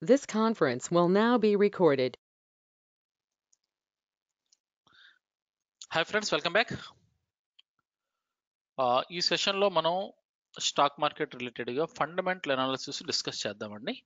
This conference will now be recorded. Hi friends welcome back ఈ సెషన్లో మనం stock market రిలేటెడ్గా ఫండమెంటల్ అనాలిసిస్ డిస్కస్ చేద్దామండి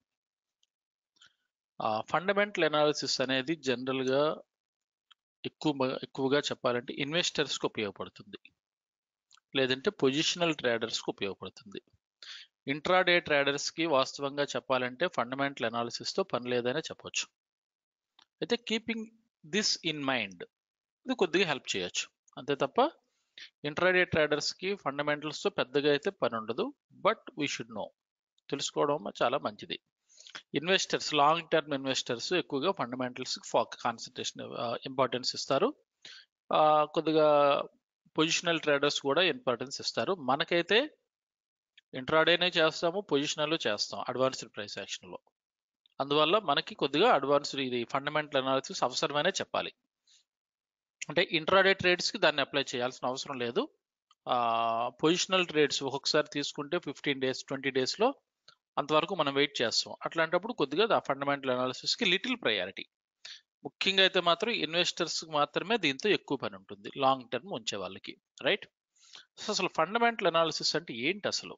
ఫండమెంటల్ అనాలిసిస్ అనేది జనరల్గా ఎక్కువ ఎక్కువగా చెప్పాలంటే ఇన్వెస్టర్స్కి ఉపయోగపడుతుంది లేదంటే పొజిషనల్ ట్రేడర్స్కి ఉపయోగపడుతుంది ఇంట్రాడే ట్రేడర్స్కి వాస్తవంగా చెప్పాలంటే ఫండమెంటల్ అనాలిసిస్తో పని లేదనే చెప్పొచ్చు అయితే కీపింగ్ దిస్ ఇన్ మైండ్ ఇది కొద్దిగా హెల్ప్ చేయొచ్చు అంతే తప్ప ఇంట్రాడే ట్రేడర్స్కి ఫండమెంటల్స్తో పెద్దగా అయితే పని ఉండదు బట్ వీ షుడ్ నో తెలుసుకోవడం చాలా మంచిది ఇన్వెస్టర్స్ లాంగ్ టర్మ్ ఇన్వెస్టర్స్ ఎక్కువగా ఫండమెంటల్స్ కాన్సన్ట్రేషన్ ఇంపార్టెన్స్ ఇస్తారు కొద్దిగా పొజిషనల్ ట్రేడర్స్ కూడా ఇంపార్టెన్స్ ఇస్తారు మనకైతే ఇంట్రాడేనే చేస్తాము పొజిషనల్ చేస్తాం అడ్వాన్స్డ్ ప్రైస్ యాక్షన్లో అందువల్ల మనకి కొద్దిగా అడ్వాన్స్డ్ ఇది ఫండమెంటల్ అనాలిసిస్ అవసరమనే చెప్పాలి అంటే ఇంట్రాడే ట్రేడ్స్కి దాన్ని అప్లై చేయాల్సిన అవసరం లేదు పొజిషనల్ ట్రేడ్స్ ఒక్కొక్కసారి తీసుకుంటే ఫిఫ్టీన్ డేస్ ట్వంటీ డేస్లో అంతవరకు మనం వెయిట్ చేస్తాం అట్లాంటప్పుడు కొద్దిగా ఆ ఫండమెంటల్ అనాలిసిస్కి లిటిల్ ప్రయారిటీ ముఖ్యంగా అయితే మాత్రం ఇన్వెస్టర్స్కి మాత్రమే దీంతో ఎక్కువ పని ఉంటుంది లాంగ్ టర్మ్ ఉంచే వాళ్ళకి రైట్ సో అసలు ఫండమెంటల్ అనాలిసిస్ అంటే ఏంటి అసలు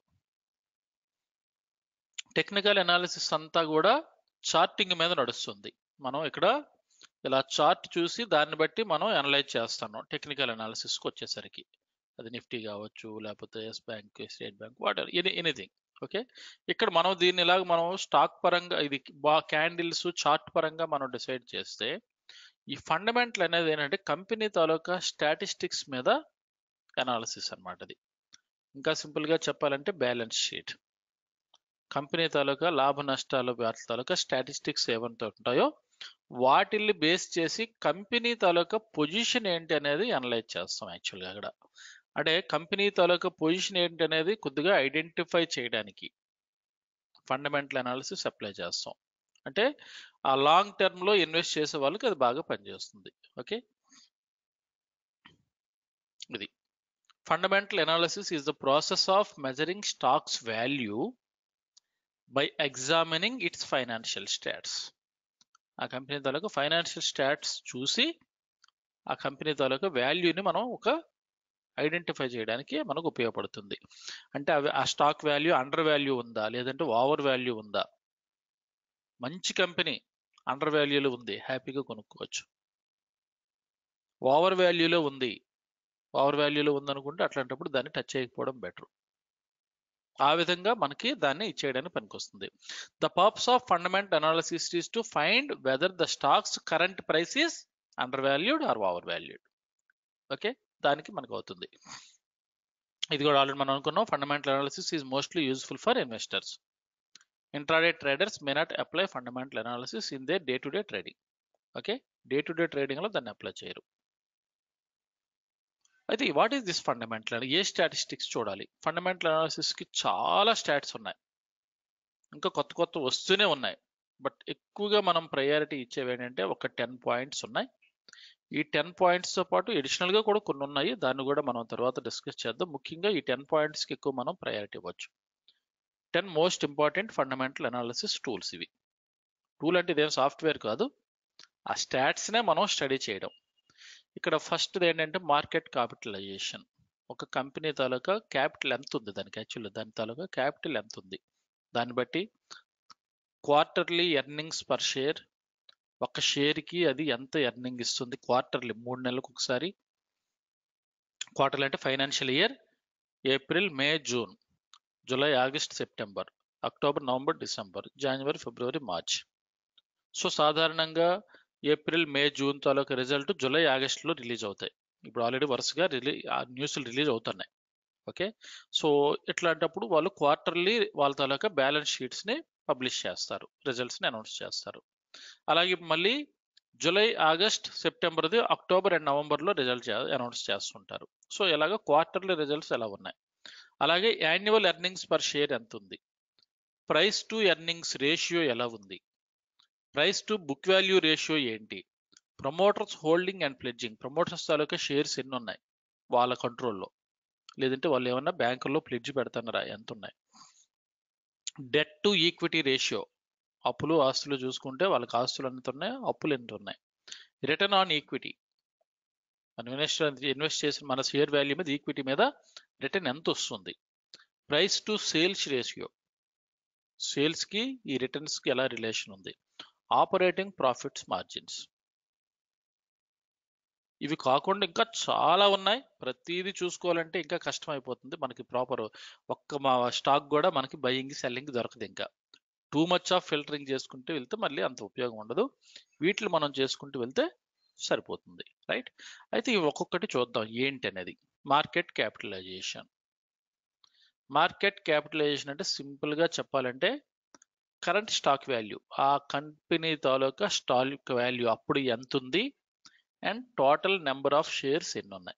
టెక్నికల్ అనాలిసిస్ అంతా కూడా చార్టింగ్ మీద నడుస్తుంది మనం ఇక్కడ ఇలా చార్ట్ చూసి దాన్ని బట్టి మనం అనలైజ్ చేస్తాను టెక్నికల్ అనాలిసిస్కి వచ్చేసరికి అది నిఫ్టీ కావచ్చు లేకపోతే Yes Bank State Bank whatever any anything okay ఇక్కడ మనం దీన్ని ఇలాగ మనం స్టాక్ పరంగా ఇది బా క్యాండిల్స్ చార్ట్ పరంగా మనం డిసైడ్ చేస్తే ఈ ఫండమెంటల్ అనేది ఏంటంటే కంపెనీ తాలూకా స్టాటిస్టిక్స్ మీద అనాలిసిస్ అనమాట అది ఇంకా సింపుల్గా చెప్పాలంటే బ్యాలెన్స్ షీట్ కంపెనీ తాలూకా లాభ నష్టాలు వాటి తాలూకా స్టాటిస్టిక్స్ ఏమంతా ఉంటాయో వాటిల్ని బేస్ చేసి కంపెనీ తాలూకా పొజిషన్ ఏంటి అనేది అనలైజ్ చేస్తాం యాక్చువల్గా అక్కడ అంటే కంపెనీ తాలూకా పొజిషన్ ఏంటి అనేది కొద్దిగా ఐడెంటిఫై చేయడానికి ఫండమెంటల్ అనాలిసిస్ అప్లై చేస్తాం అంటే ఆ లాంగ్ టర్మ్లో ఇన్వెస్ట్ చేసే వాళ్ళకి అది బాగా పనిచేస్తుంది ఓకే ఇది fundamental analysis is the process of measuring stocks value by examining its financial stats ఆ కంపెనీ తాలూకా ఫైనాన్షియల్ స్టాట్స్ చూసి ఆ కంపెనీ తాలూకా వాల్యూని మనం ఒక ఐడెంటిఫై చేయడానికి మనకు ఉపయోగపడుతుంది అంటే అవి ఆ స్టాక్ వాల్యూ అండర్ వాల్యూ ఉందా లేదంటే ఓవర్ వాల్యూ ఉందా మంచి కంపెనీ అండర్ వాల్యూలో ఉంది హ్యాపీగా కొనుక్కోవచ్చు ఓవర్ వాల్యూలో ఉంది ఓవర్ వాల్యూలో ఉందనుకుంటే అట్లాంటప్పుడు దాన్ని టచ్ చేయకపోవడం బెటర్ ఆ విధంగా మనకి దాన్ని ఇచ్చేయడానికి పనికొస్తుంది the purpose of fundament analysis is to find whether the stocks current price is undervalued or overvalued okay దానికి మనకు అవుతుంది ఇది కూడా ఆల్రెడీ మనం అనుకున్నాం fundamental analysis is mostly useful for investors intraday traders may not apply fundamental analysis in the day to day trading okay day to day ట్రేడింగ్లో దాన్ని apply చేయరు అయితే వాట్ ఈస్ దిస్ ఫండమెంటల్ ఏ స్టాటిస్టిక్స్ చూడాలి ఫండమెంటల్ అనాలిసిస్కి చాలా స్టాట్స్ ఉన్నాయి ఇంకా కొత్త కొత్త వస్తూనే ఉన్నాయి బట్ ఎక్కువగా మనం ప్రయారిటీ ఇచ్చేవి ఏంటంటే ఒక టెన్ పాయింట్స్ ఉన్నాయి ఈ టెన్ పాయింట్స్తో పాటు ఎడిషనల్గా కూడా కొన్ని ఉన్నాయి దాన్ని కూడా మనం తర్వాత డిస్కస్ చేద్దాం ముఖ్యంగా ఈ టెన్ పాయింట్స్కి ఎక్కువ మనం ప్రయారిటీ ఇవ్వచ్చు ten most important fundamental analysis tools ఇవి టూల్ అంటే ఇదేం సాఫ్ట్వేర్ కాదు ఆ స్టాట్స్నే మనం స్టడీ చేయడం ఇక్కడ ఫస్ట్ ఏంటంటే మార్కెట్ క్యాపిటలైజేషన్ ఒక కంపెనీ తాలూకా క్యాపిటల్ ఎంత ఉంది దానికి యాక్చువల్లీ దాని తాలూకా క్యాపిటల్ ఎంత ఉంది దాన్ని బట్టి క్వార్టర్లీ ఎర్నింగ్స్ పర్ షేర్ ఒక షేర్కి అది ఎంత ఎర్నింగ్ ఇస్తుంది క్వార్టర్లీ మూడు నెలలకు ఒకసారి క్వార్టర్లీ అంటే financial year April May June July August September October November December January ఫిబ్రవరి మార్చ్ సో సాధారణంగా ఏప్రిల్ మే జూన్ తాలూకా రిజల్ట్ జూలై ఆగస్టులో రిలీజ్ అవుతాయి ఇప్పుడు ఆల్రెడీ వరుసగా రిలీ న్యూస్లు రిలీజ్ అవుతున్నాయి ఓకే సో ఇట్లాంటప్పుడు వాళ్ళు క్వార్టర్లీ వాళ్ళ తాలూకా బ్యాలెన్స్ షీట్స్ని పబ్లిష్ చేస్తారు రిజల్ట్స్ని అనౌన్స్ చేస్తారు అలాగే మళ్ళీ జూలై ఆగస్ట్ సెప్టెంబర్ది అక్టోబర్ అండ్ నవంబర్లో రిజల్ట్ అనౌన్స్ చేస్తుంటారు సో ఇలాగ క్వార్టర్లీ రిజల్ట్స్ ఎలా ఉన్నాయి అలాగే యాన్యువల్ ఎర్నింగ్స్ పర్ షేర్ ఎంత ఉంది ప్రైస్ టు ఎర్నింగ్స్ రేషియో ఎలా ఉంది price to book value ratio ఏంటి promoters holding and pledging promoters తాలూకా షేర్స్ ఎన్ని ఉన్నాయి వాళ్ళ కంట్రోల్లో లేదంటే వాళ్ళు ఏమన్నా బ్యాంకుల్లో ప్లెడ్జ్ పెడుతున్నారా ఎంత ఉన్నాయి డెట్ టు ఈక్విటీ రేషియో అప్పులు ఆస్తులు చూసుకుంటే వాళ్ళకి ఆస్తులు ఎంత ఉన్నాయి అప్పులు ఎంత ఉన్నాయి రిటర్న్ ఆన్ ఈక్విటీ మనం ఇన్వెస్ట్ ఇన్వెస్ట్ చేసిన మన షేర్ వాల్యూ మీద ఈక్విటీ మీద రిటర్న్ ఎంత వస్తుంది ప్రైస్ టు సేల్స్ రేషియో సేల్స్కి ఈ రిటర్న్స్కి ఎలా రిలేషన్ ఉంది ఆపరేటింగ్ ప్రాఫిట్స్ మార్జిన్స్ ఇవి కాకుండా ఇంకా చాలా ఉన్నాయి ప్రతిదీ చూసుకోవాలంటే ఇంకా కష్టం అయిపోతుంది మనకి ప్రాపర్ ఒక్క మా స్టాక్ కూడా మనకి బయింగ్ సెల్లింగ్ దొరకదు ఇంకా టూ మచ్ ఆఫ్ ఫిల్టరింగ్ చేసుకుంటూ వెళ్తే మళ్ళీ అంత ఉపయోగం ఉండదు వీటిని మనం చేసుకుంటూ వెళ్తే సరిపోతుంది రైట్ అయితే ఇవి ఒక్కొక్కటి చూద్దాం ఏంటి అనేది మార్కెట్ క్యాపిటలైజేషన్ మార్కెట్ క్యాపిటలైజేషన్ అంటే సింపుల్ గా చెప్పాలంటే కరెంట్ స్టాక్ వాల్యూ ఆ కంపెనీ తాలూకా స్టాక్ వాల్యూ అప్పుడు ఎంత ఉంది and total number of shares ఎన్ని ఉన్నాయి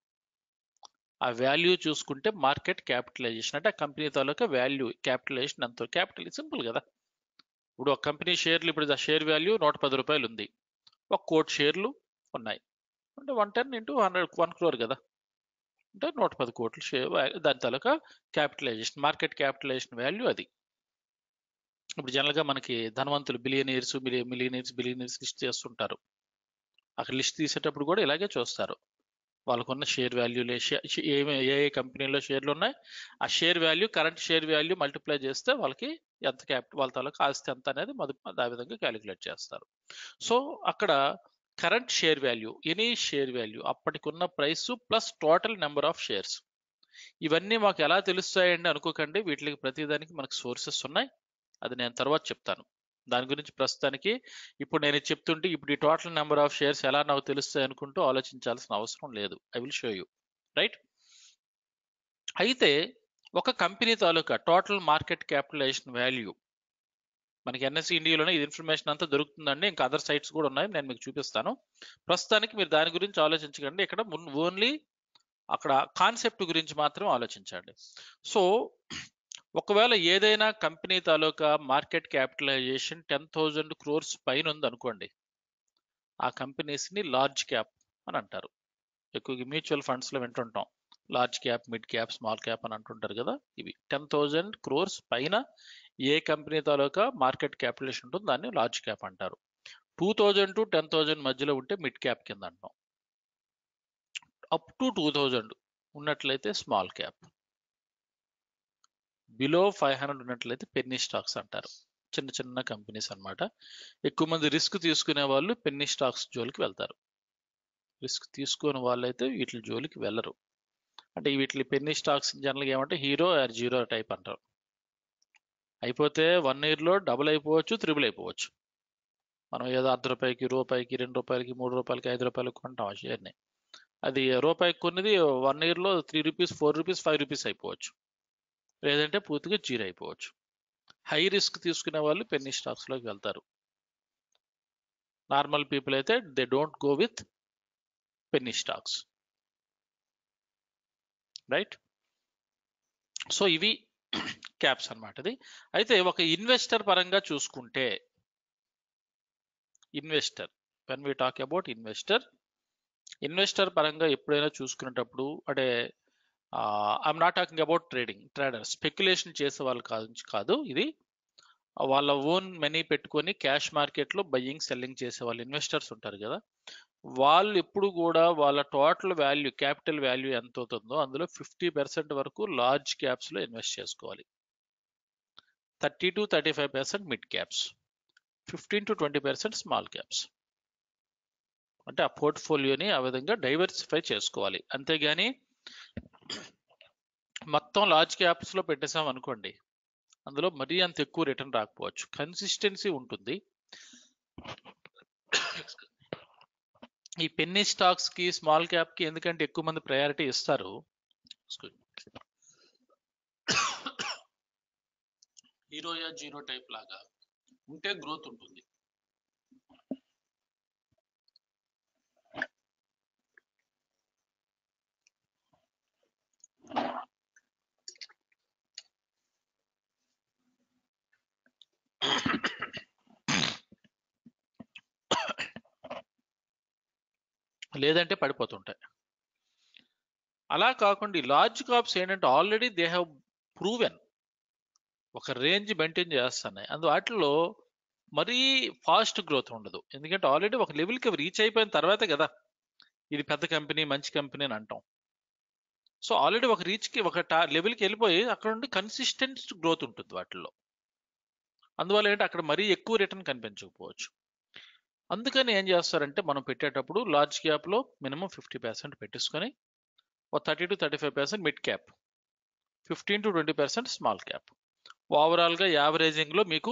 ఆ వాల్యూ చూసుకుంటే మార్కెట్ క్యాపిటలైజేషన్ అంటే ఆ కంపెనీ తాలూకా వాల్యూ క్యాపిటలైజేషన్ ఎంత క్యాపిటల్ సింపుల్ కదా ఇప్పుడు ఒక కంపెనీ షేర్లు ఇప్పుడు షేర్ వాల్యూ నూట పది రూపాయలు ఉంది ఒక కోటి షేర్లు ఉన్నాయి అంటే one ten into hundred one crore కదా అంటే నూట పది కోట్ల షేర్ దాని తాలూకా క్యాపిటలైజేషన్ మార్కెట్ క్యాపిటలైజేషన్ వాల్యూ అది ఇప్పుడు జనరల్గా మనకి ధనవంతులు బిలియనీర్స్ మిలియనీర్స్ బిలియనీర్స్ లిస్ట్ చేస్తుంటారు అక్కడ లిస్ట్ తీసేటప్పుడు కూడా ఇలాగే చూస్తారు వాళ్ళకున్న షేర్ వాల్యూలే ఏ ఏ కంపెనీలో షేర్లు ఉన్నాయి ఆ share value current share value multiply చేస్తే వాళ్ళకి ఎంత క్యాపిటల్ వాళ్ళ తాలూకా ఆస్తి ఎంత అనేది మొదటి ఆ విధంగా క్యాలిక్యులేట్ చేస్తారు సో అక్కడ current share value any share value అప్పటికున్న price plus total number of shares ఇవన్నీ మాకు ఎలా తెలుస్తాయండి అనుకోకండి వీటికి ప్రతిదానికి మనకు సోర్సెస్ ఉన్నాయి అది నేను తర్వాత చెప్తాను దాని గురించి ప్రస్తుతానికి ఇప్పుడు నేను చెప్తుంటే ఇప్పుడు ఈ టోటల్ నెంబర్ ఆఫ్ షేర్స్ ఎలా నాకు తెలుస్తాయి అనుకుంటూ ఆలోచించాల్సిన అవసరం లేదు I will show you right అయితే ఒక కంపెనీ తాలూకా టోటల్ మార్కెట్ క్యాపిటలైజేషన్ వాల్యూ మనకి ఎన్ఎస్సి ఇండియాలోనే ఇది ఇన్ఫర్మేషన్ అంతా దొరుకుతుందండి ఇంకా అదర్ సైట్స్ కూడా ఉన్నాయి నేను మీకు చూపిస్తాను ప్రస్తుతానికి మీరు దాని గురించి ఆలోచించకండి ఇక్కడ ఓన్లీ అక్కడ కాన్సెప్ట్ గురించి మాత్రం ఆలోచించండి సో ఒకవేళ ఏదైనా కంపెనీ తాలూకా market capitalisation ten thousand crores పైన ఉంది అనుకోండి ఆ కంపెనీస్ని లార్జ్ క్యాప్ అని అంటారు ఎక్కువగా మ్యూచువల్ ఫండ్స్లో వింటుంటాం large cap mid cap small cap అని అంటుంటారు కదా ఇవి టెన్ థౌజండ్ క్రోర్స్ పైన ఏ కంపెనీ తాలూకా మార్కెట్ క్యాపిటలేషన్ ఉంటుందో దాన్ని లార్జ్ క్యాప్ అంటారు two thousand to ten thousand మధ్యలో ఉంటే మిడ్ క్యాప్ కింద అంటాం అప్ టు టూ థౌజండ్ ఉన్నట్లయితే small cap below five hundred ఉన్నట్లయితే పెన్నీ స్టాక్స్ అంటారు చిన్న చిన్న కంపెనీస్ అన్నమాట ఎక్కువ మంది రిస్క్ తీసుకునే వాళ్ళు పెన్నీ స్టాక్స్ జోలికి వెళ్తారు రిస్క్ తీసుకునే వాళ్ళైతే వీటి జోలికి వెళ్ళరు అంటే వీటి పెన్నీ స్టాక్స్ జనరల్గా ఏమంటే హీరో ఆర్ జీరో టైప్ అంటారు అయిపోతే వన్ ఇయర్లో డబుల్ అయిపోవచ్చు త్రిబుల్ అయిపోవచ్చు మనం ఏదో అర్ధ రూపాయికి రూపాయికి రెండు రూపాయలకి మూడు రూపాయలకి ఐదు రూపాయలకి కొంటాం ఆ షేర్ని అది రూపాయికి కొన్నది వన్ ఇయర్లో three rupees four rupees five rupees అయిపోవచ్చు లేదంటే పూర్తిగా జీరో అయిపోవచ్చు హై రిస్క్ తీసుకునే వాళ్ళు పెన్నీ స్టాక్స్లోకి వెళ్తారు నార్మల్ పీపుల్ అయితే they don't go with penny stocks right so ఇవి క్యాప్స్ అన్నమాట ఇది అయితే ఒక ఇన్వెస్టర్ పరంగా చూసుకుంటే investor when we talk about investor investor పరంగా ఎప్పుడైనా చూసుకునేటప్పుడు అంటే I'm not talking about trading trader speculation చేసే వాళ్ళు కాదు కాదు ఇది వాళ్ళ ఓన్ మనీ పెట్టుకొని క్యాష్ మార్కెట్లో బయ్యింగ్ సెల్లింగ్ చేసే వాళ్ళు ఇన్వెస్టర్స్ ఉంటారు కదా వాళ్ళు ఎప్పుడు కూడా వాళ్ళ టోటల్ వాల్యూ క్యాపిటల్ వాల్యూ ఎంత అవుతుందో అందులో ఫిఫ్టీ పర్సెంట్ వరకు లార్జ్ క్యాప్స్లో ఇన్వెస్ట్ చేసుకోవాలి thirty to thirty five percent mid caps fifteen to twenty percent small caps అంటే ఆ పోర్ట్ఫోలియోని ఆ విధంగా డైవర్సిఫై చేసుకోవాలి అంతేగాని మొత్తం లార్జ్ క్యాప్స్లో పెట్టేసాం అనుకోండి అందులో మరీ అంత ఎక్కువ రిటర్న్ రాకపోవచ్చు కన్సిస్టెన్సీ ఉంటుంది ఈ పెన్నీ స్టాక్స్ కి స్మాల్ క్యాప్ కి ఎందుకంటే ఎక్కువ మంది ప్రయారిటీ ఇస్తారు హీరోయా జీరో టైప్ లాగా ఉంటే గ్రోత్ ఉంటుంది లేదంటే పడిపోతుంటాయి అలా కాకుండా ఈ లార్జ్ కాప్స్ ఏంటంటే ఆల్రెడీ దే హ్యావ్ ప్రూవెన్ ఒక రేంజ్ మెయింటైన్ చేస్తున్నాయి అందు వాటిలో మరీ ఫాస్ట్ గ్రోత్ ఉండదు ఎందుకంటే ఆల్రెడీ ఒక లెవెల్కి రీచ్ అయిపోయిన తర్వాతే కదా ఇది పెద్ద కంపెనీ మంచి కంపెనీ అని అంటాం సో ఆల్రెడీ ఒక రీచ్కి ఒక లెవెల్కి వెళ్ళిపోయి అక్కడ నుండి కన్సిస్టెంట్ గ్రోత్ ఉంటుంది వాటిల్లో అందువల్ల ఏంటి అక్కడ మరీ ఎక్కువ రిటర్న్ కనిపించకపోవచ్చు అందుకని ఏం చేస్తారంటే మనం పెట్టేటప్పుడు లార్జ్ క్యాప్లో మినిమం ఫిఫ్టీ పర్సెంట్ పెట్టేసుకొని ఒక thirty to thirty five percent mid cap fifteen to twenty percent small cap ఓవరాల్గా యావరేజింగ్లో మీకు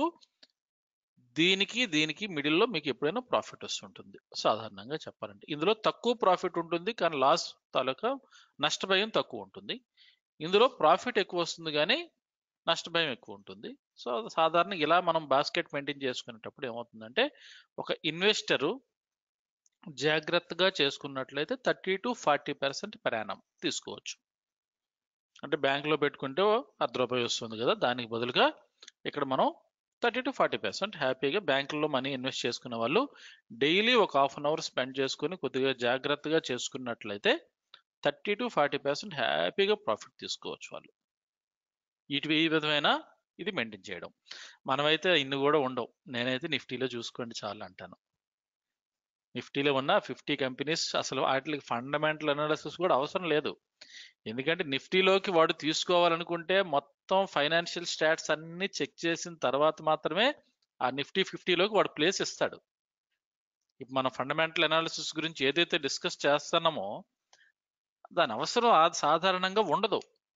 దీనికి దీనికి మిడిల్లో మీకు ఎప్పుడైనా ప్రాఫిట్ వస్తుంటుంది సాధారణంగా చెప్పాలంటే ఇందులో తక్కువ ప్రాఫిట్ ఉంటుంది కానీ లాస్ తాలూకా నష్టభయం తక్కువ ఉంటుంది ఇందులో ప్రాఫిట్ ఎక్కువ వస్తుంది కానీ నష్టభయం ఎక్కువ ఉంటుంది సో సాధారణ ఇలా మనం బాస్కెట్ మెయింటైన్ చేసుకునేటప్పుడు ఏమవుతుందంటే ఒక ఇన్వెస్టరు జాగ్రత్తగా చేసుకున్నట్లయితే థర్టీ టు ఫార్టీ పర్సెంట్ ప్రయాణం తీసుకోవచ్చు అంటే బ్యాంకులో పెట్టుకుంటే అర్ధ రూపాయి వస్తుంది కదా దానికి బదులుగా ఇక్కడ మనం థర్టీ టు ఫార్టీ పర్సెంట్ హ్యాపీగా బ్యాంకుల్లో మనీ ఇన్వెస్ట్ చేసుకునే వాళ్ళు డైలీ ఒక హాఫ్ అన్ అవర్ స్పెండ్ చేసుకుని కొద్దిగా జాగ్రత్తగా చేసుకున్నట్లయితే థర్టీ టు ఫార్టీ పర్సెంట్ హ్యాపీగా ప్రాఫిట్ తీసుకోవచ్చు వాళ్ళు ఇటు ఈ విధమైన ఇది మెయింటైన్ చేయడం మనమైతే ఇన్ని కూడా ఉండవు నేనైతే నిఫ్టీలో చూసుకోండి చాలా అంటాను నిఫ్టీలో ఉన్న ఫిఫ్టీ కంపెనీస్ అసలు వాటికి ఫండమెంటల్ అనాలిసిస్ కూడా అవసరం లేదు ఎందుకంటే నిఫ్టీలోకి వాడు తీసుకోవాలనుకుంటే మొత్తం ఫైనాన్షియల్ స్టాట్స్ అన్ని చెక్ చేసిన తర్వాత మాత్రమే ఆ నిఫ్టీ ఫిఫ్టీలోకి వాడు ప్లేస్ ఇస్తాడు ఇప్పుడు మన ఫండమెంటల్ అనాలిసిస్ గురించి ఏదైతే డిస్కస్ చేస్తున్నామో దాని అవసరం ఆ- సాధారణంగా ఉండదు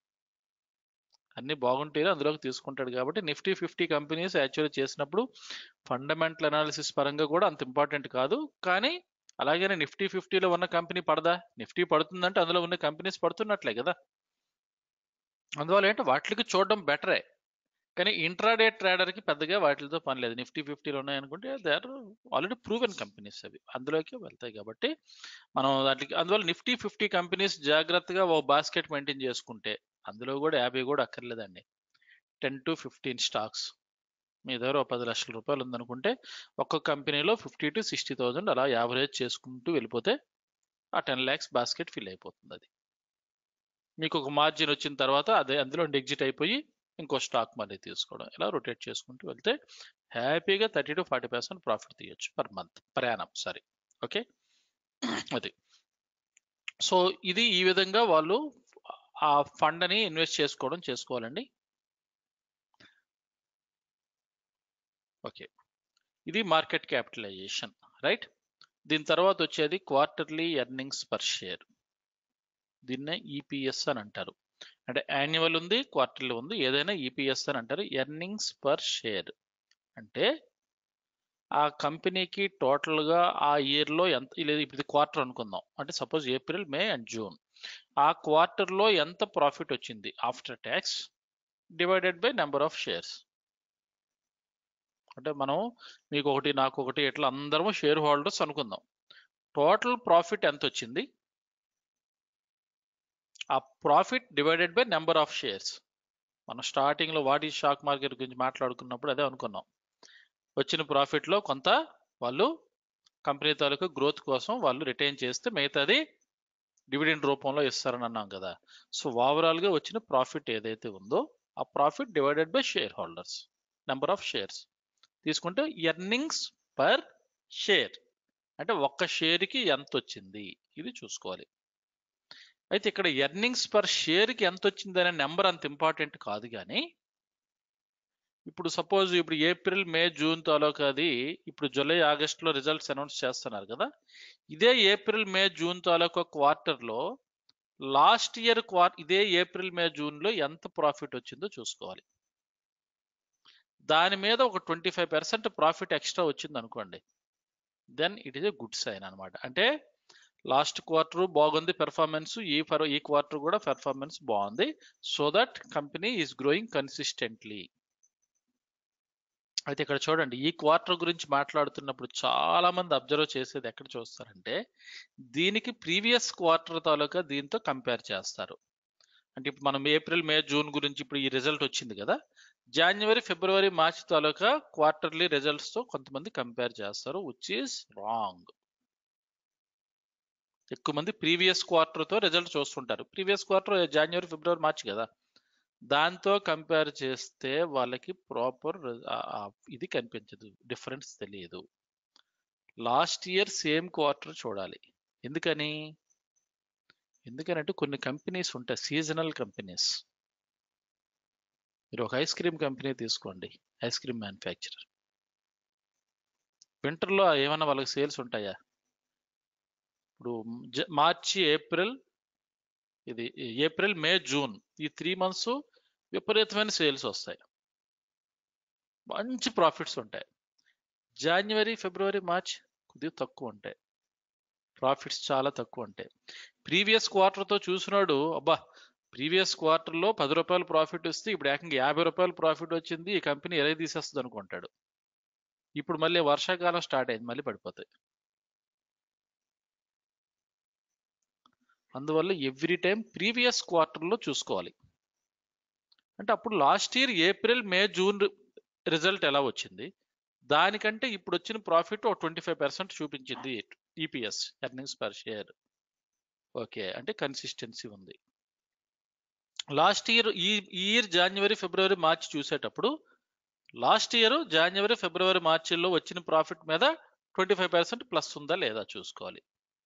అన్ని బాగుంటేనే అందులోకి తీసుకుంటాడు కాబట్టి నిఫ్టీ ఫిఫ్టీ కంపెనీస్ యాక్చువల్లీ చేసినప్పుడు ఫండమెంటల్ అనాలిసిస్ పరంగా కూడా అంత ఇంపార్టెంట్ కాదు కానీ అలాగనే నిఫ్టీ ఫిఫ్టీలో ఉన్న కంపెనీ పడదా నిఫ్టీ పడుతుందంటే అందులో ఉన్న కంపెనీస్ పడుతున్నట్లే కదా అందువల్ల ఏంటంటే వాటికి చూడడం బెటరే కానీ ఇంట్రాడే ట్రేడర్కి పెద్దగా వాటితో పని లేదు నిఫ్టీ ఫిఫ్టీలో ఉన్నాయనుకుంటే they are already proven companies అవి అందులోకి వెళ్తాయి కాబట్టి మనం వాటికి అందువల్ల నిఫ్టీ ఫిఫ్టీ కంపెనీస్ జాగ్రత్తగా ఓ బాస్కెట్ మెయింటైన్ చేసుకుంటే అందులో కూడా యాభై కూడా అక్కర్లేదండి టెన్ టు ఫిఫ్టీన్ స్టాక్స్ మీ దగ్గర ఒక పది లక్షల రూపాయలు ఉందనుకుంటే ఒక్క కంపెనీలో ఫిఫ్టీ టు సిక్స్టీ థౌజండ్ అలా యావరేజ్ చేసుకుంటూ వెళ్ళిపోతే ఆ టెన్ ల్యాక్స్ బాస్కెట్ ఫిల్ అయిపోతుంది అది మీకు ఒక మార్జిన్ వచ్చిన తర్వాత అదే అందులో ఎగ్జిట్ అయిపోయి ఇంకో స్టాక్ మళ్ళీ తీసుకోవడం ఇలా రొటేట్ చేసుకుంటూ వెళ్తే హ్యాపీగా thirty to forty percent profit తీయొచ్చు పర్ మంత్ ప్రయాణం సారీ ఓకే అది సో ఇది ఈ విధంగా వాళ్ళు ఆ ఫండ్ అని ఇన్వెస్ట్ చేసుకోవడం చేసుకోవాలండి ఓకే ఇది మార్కెట్ క్యాపిటలైజేషన్ రైట్ దీని తర్వాత వచ్చేది క్వార్టర్లీ ఎర్నింగ్స్ పర్ షేర్ దీన్నే ఈపీఎస్ అని అంటారు అంటే యాన్యువల్ ఉంది క్వార్టర్లీ ఉంది ఏదైనా ఈపీఎస్ అని అంటారు ఎర్నింగ్స్ పర్ షేర్ అంటే ఆ కంపెనీకి టోటల్గా ఆ ఇయర్లో ఎంత లేదు ఇప్పుడు ఇది క్వార్టర్ అనుకుందాం అంటే suppose April May and June ఆ క్వార్టర్లో ఎంత ప్రాఫిట్ వచ్చింది after tax divided by number of shares అంటే మనం మీకు ఒకటి నాకు ఒకటి ఇట్లా అందరము షేర్ హోల్డర్స్ అనుకుందాం టోటల్ ప్రాఫిట్ ఎంత వచ్చింది ఆ profit divided by number of shares మనం స్టార్టింగ్లో వాటి స్టాక్ మార్కెట్ గురించి మాట్లాడుకున్నప్పుడు అదే అనుకున్నాం వచ్చిన ప్రాఫిట్లో కొంత వాళ్ళు కంపెనీ తాలూకు గ్రోత్ కోసం వాళ్ళు రిటైన్ చేస్తే మిగతాది డివిడెండ్ రూపంలో ఇస్తారని అన్నాం కదా సో ఓవరాల్గా వచ్చిన ప్రాఫిట్ ఏదైతే ఉందో ఆ profit divided by share holders number of shares తీసుకుంటే ఎర్నింగ్స్ పర్ షేర్ అంటే ఒక్క షేర్కి ఎంత వచ్చింది ఇది చూసుకోవాలి అయితే ఇక్కడ ఎర్నింగ్స్ పర్ షేర్కి ఎంత వచ్చింది అనే నెంబర్ అంత ఇంపార్టెంట్ కాదు కానీ ఇప్పుడు సపోజ్ ఇప్పుడు ఏప్రిల్ మే జూన్ తాలూకా అది ఇప్పుడు జూలై ఆగస్టులో రిజల్ట్స్ అనౌన్స్ చేస్తున్నారు కదా ఇదే ఏప్రిల్ మే జూన్ తాలూకా క్వార్టర్లో లాస్ట్ ఇయర్ క్వార్ ఇదే ఏప్రిల్ మే జూన్లో ఎంత ప్రాఫిట్ వచ్చిందో చూసుకోవాలి దాని మీద ఒక twenty five percent profit extra వచ్చింది అనుకోండి then it is a good sign అనమాట అంటే లాస్ట్ క్వార్టర్ బాగుంది పెర్ఫార్మెన్స్ ఈ ఫర్ ఈ క్వార్టర్ కూడా పెర్ఫార్మెన్స్ బాగుంది so that company is growing consistently అయితే ఇక్కడ చూడండి ఈ క్వార్టర్ గురించి మాట్లాడుతున్నప్పుడు చాలా మంది అబ్జర్వ్ చేసేది ఎక్కడ చూస్తారంటే దీనికి ప్రీవియస్ క్వార్టర్ తాలూకా దీంతో కంపేర్ చేస్తారు అంటే ఇప్పుడు మనం ఏప్రిల్ మే జూన్ గురించి ఇప్పుడు ఈ రిజల్ట్ వచ్చింది కదా జనవరి ఫిబ్రవరి మార్చ్ తాలూకా క్వార్టర్లీ రిజల్ట్స్ తో కొంతమంది కంపేర్ చేస్తారు విచ్ ఈస్ రాంగ్ ఎక్కువ మంది ప్రీవియస్ క్వార్టర్ తో రిజల్ట్ చూస్తుంటారు ప్రీవియస్ క్వార్టర్ జనవరి ఫిబ్రవరి మార్చ్ కదా దాంతో కంపేర్ చేస్తే వాళ్ళకి ప్రాపర్ ఇది కనిపించదు డిఫరెన్స్ తెలియదు లాస్ట్ ఇయర్ సేమ్ క్వార్టర్ చూడాలి ఎందుకని ఎందుకనంటే కొన్ని కంపెనీస్ ఉంటాయి సీజనల్ కంపెనీస్ మీరు ఒక ఐస్ క్రీమ్ కంపెనీ తీసుకోండి ఐస్ క్రీమ్ మ్యానుఫ్యాక్చరర్ వింటర్లో ఏమైనా వాళ్ళకి సేల్స్ ఉంటాయా ఇప్పుడు జ- మార్చి ఏప్రిల్ ఇది ఏప్రిల్ మే జూన్ ఈ త్రీ మంత్స్ విపరీతమైన సేల్స్ వస్తాయి మంచి ప్రాఫిట్స్ ఉంటాయి జనవరి ఫిబ్రవరి మార్చ్ కొద్దిగా తక్కువ ఉంటాయి ప్రాఫిట్స్ చాలా తక్కువ ఉంటాయి ప్రీవియస్ క్వార్టర్తో చూసినాడు అబ్బా ప్రీవియస్ క్వార్టర్లో పది రూపాయలు ప్రాఫిట్ వస్తే ఇప్పుడు ఏకంగా యాభై రూపాయలు ప్రాఫిట్ వచ్చింది ఈ కంపెనీ ఎలా తీసేస్తుంది అనుకుంటాడు ఇప్పుడు మళ్ళీ వర్షాకాలం స్టార్ట్ అయింది మళ్ళీ పడిపోతాయి అందువల్ల ఎవ్రీ టైం ప్రీవియస్ క్వార్టర్లో చూసుకోవాలి అంటే అప్పుడు last year April May June result ఎలా వచ్చింది దానికంటే ఇప్పుడు వచ్చిన ప్రాఫిట్ ఒక ట్వంటీ ఫైవ్ పర్సెంట్ చూపించింది EPS earnings per share okay అంటే కన్సిస్టెన్సీ ఉంది లాస్ట్ ఇయర్ ఈ ఇయర్ జనవరి ఫిబ్రవరి మార్చి చూసేటప్పుడు లాస్ట్ ఇయర్ జనవరి ఫిబ్రవరి మార్చిలో వచ్చిన ప్రాఫిట్ మీద ట్వంటీ ఫైవ్ పర్సెంట్ ప్లస్ ఉందా లేదా చూసుకోవాలి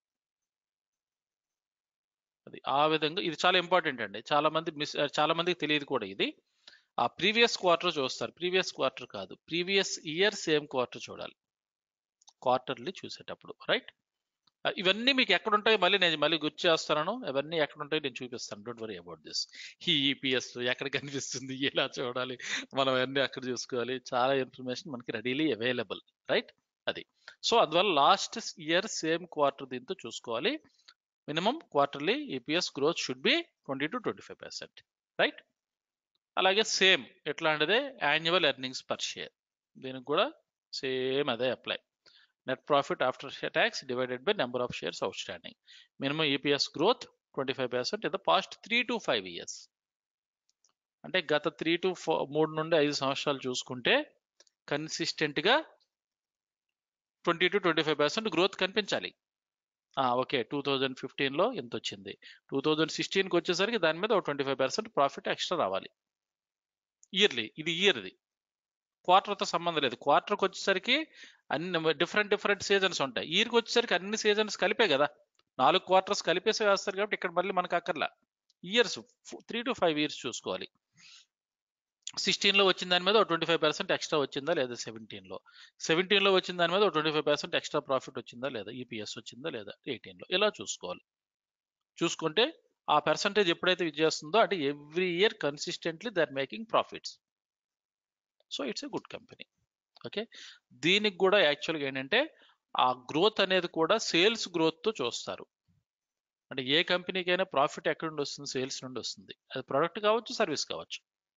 అది ఆ విధంగా ఇది చాలా ఇంపార్టెంట్ అండి చాలా మంది మిస్ చాలా మందికి తెలియదు కూడా ఇది ఆ ప్రీవియస్ క్వార్టర్ చూస్తారు ప్రీవియస్ క్వార్టర్ కాదు ప్రీవియస్ ఇయర్ సేమ్ క్వార్టర్ చూడాలి క్వార్టర్లీ చూసేటప్పుడు రైట్ ఇవన్నీ మీకు ఎక్కడ ఉంటాయో మళ్ళీ నేను మళ్ళీ గుర్తు చేస్తాను ఇవన్నీ ఎక్కడ ఉంటాయో నేను చూపిస్తాను డోంట్ వరీ అబౌట్ దిస్ ఈ ఈపీఎస్ ఎక్కడ కనిపిస్తుంది ఎలా చూడాలి మనం అన్ని అక్కడ చూసుకోవాలి చాలా ఇన్ఫర్మేషన్ మనకి రెడీలీ అవైలబుల్ రైట్ అది సో అందువల్ల లాస్ట్ ఇయర్ సేమ్ క్వార్టర్ దీంతో చూసుకోవాలి minimum quarterly EPS growth should be twenty to twenty five percent right అలాగే సేమ్ ఎట్లాంటిదే యాన్యువల్ ఎర్నింగ్స్ పర్ షేర్ దీనికి కూడా సేమ్ అదే apply net profit after tax divided by number of shares outstanding minimum EPS growth twenty five percent in the past three to five years అంటే గత three to మూడు నుండి ఐదు సంవత్సరాలు చూసుకుంటే కన్సిస్టెంట్గా twenty to twenty five percent growth కనిపించాలి okay two thousand ఫిఫ్టీన్లో ఎంత వచ్చింది టూ థౌజండ్ సిక్స్టీన్కి వచ్చేసరికి దాని మీద ఒక twenty five percent profit extra రావాలి ఇయర్లీ ఇది ఇయర్ది క్వార్టర్తో సంబంధం లేదు క్వార్టర్కి వచ్చేసరికి అన్ని డిఫరెంట్ డిఫరెంట్ సీజన్స్ ఉంటాయి ఇయర్కి వచ్చేసరికి అన్ని సీజన్స్ కలిపే కదా నాలుగు క్వార్టర్స్ కలిపేసి వేస్తారు కాబట్టి ఇక్కడ మళ్ళీ మనకు అక్కర్లా years three to five years చూసుకోవాలి సిక్స్టీన్లో వచ్చిన దాని మీద ఒక ట్వంటీ ఫైవ్ పర్సెంట్ ఎక్స్ట్రా వచ్చిందా లేదా సెవెంటీన్లో సెవెంటీన్లో వచ్చిన దాని మీద ఒక twenty five percent extra profit వచ్చిందా లేదా ఈపీఎస్ వచ్చిందా లేదా ఎయిటీన్లో ఇలా చూసుకోవాలి చూసుకుంటే ఆ పర్సంటేజ్ ఎప్పుడైతే ఇది చేస్తుందో అంటే every year consistently they are making profits so it's a good company okay దీనికి కూడా యాక్చువల్గా ఏంటంటే ఆ గ్రోత్ అనేది కూడా సేల్స్ గ్రోత్తో చూస్తారు అంటే ఏ కంపెనీకైనా ప్రాఫిట్ ఎక్కడి నుండి వస్తుంది సేల్స్ నుండి వస్తుంది అది ప్రోడక్ట్ కావచ్చు సర్వీస్ కావచ్చు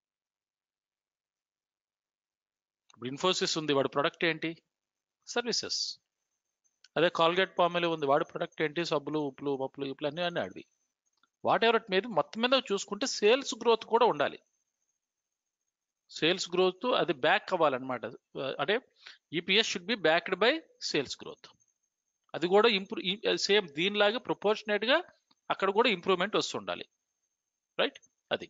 ఇప్పుడు ఇన్ఫోసిస్ ఉంది వాడి ప్రొడక్ట్ ఏంటి సర్వీసెస్ అదే కాల్గేట్ పామెలి ఉంది వాడి ప్రొడక్ట్ ఏంటి సబ్బులు ఉప్పులు పప్పులు ఇప్పులు అన్నీ అన్నీ ఆడివి వాట్ ఎవర్ ఇట్ మీద మొత్తం మీద చూసుకుంటే సేల్స్ గ్రోత్ కూడా ఉండాలి సేల్స్ గ్రోత్ అది బ్యాక్ అవ్వాలన్నమాట అంటే EPS should be backed by sales growth అది కూడా ఇంప్రూవ్ సేమ్ దీనిలాగే ప్రపోర్షనేట్గా అక్కడ కూడా ఇంప్రూవ్మెంట్ వస్తుండాలి రైట్ అది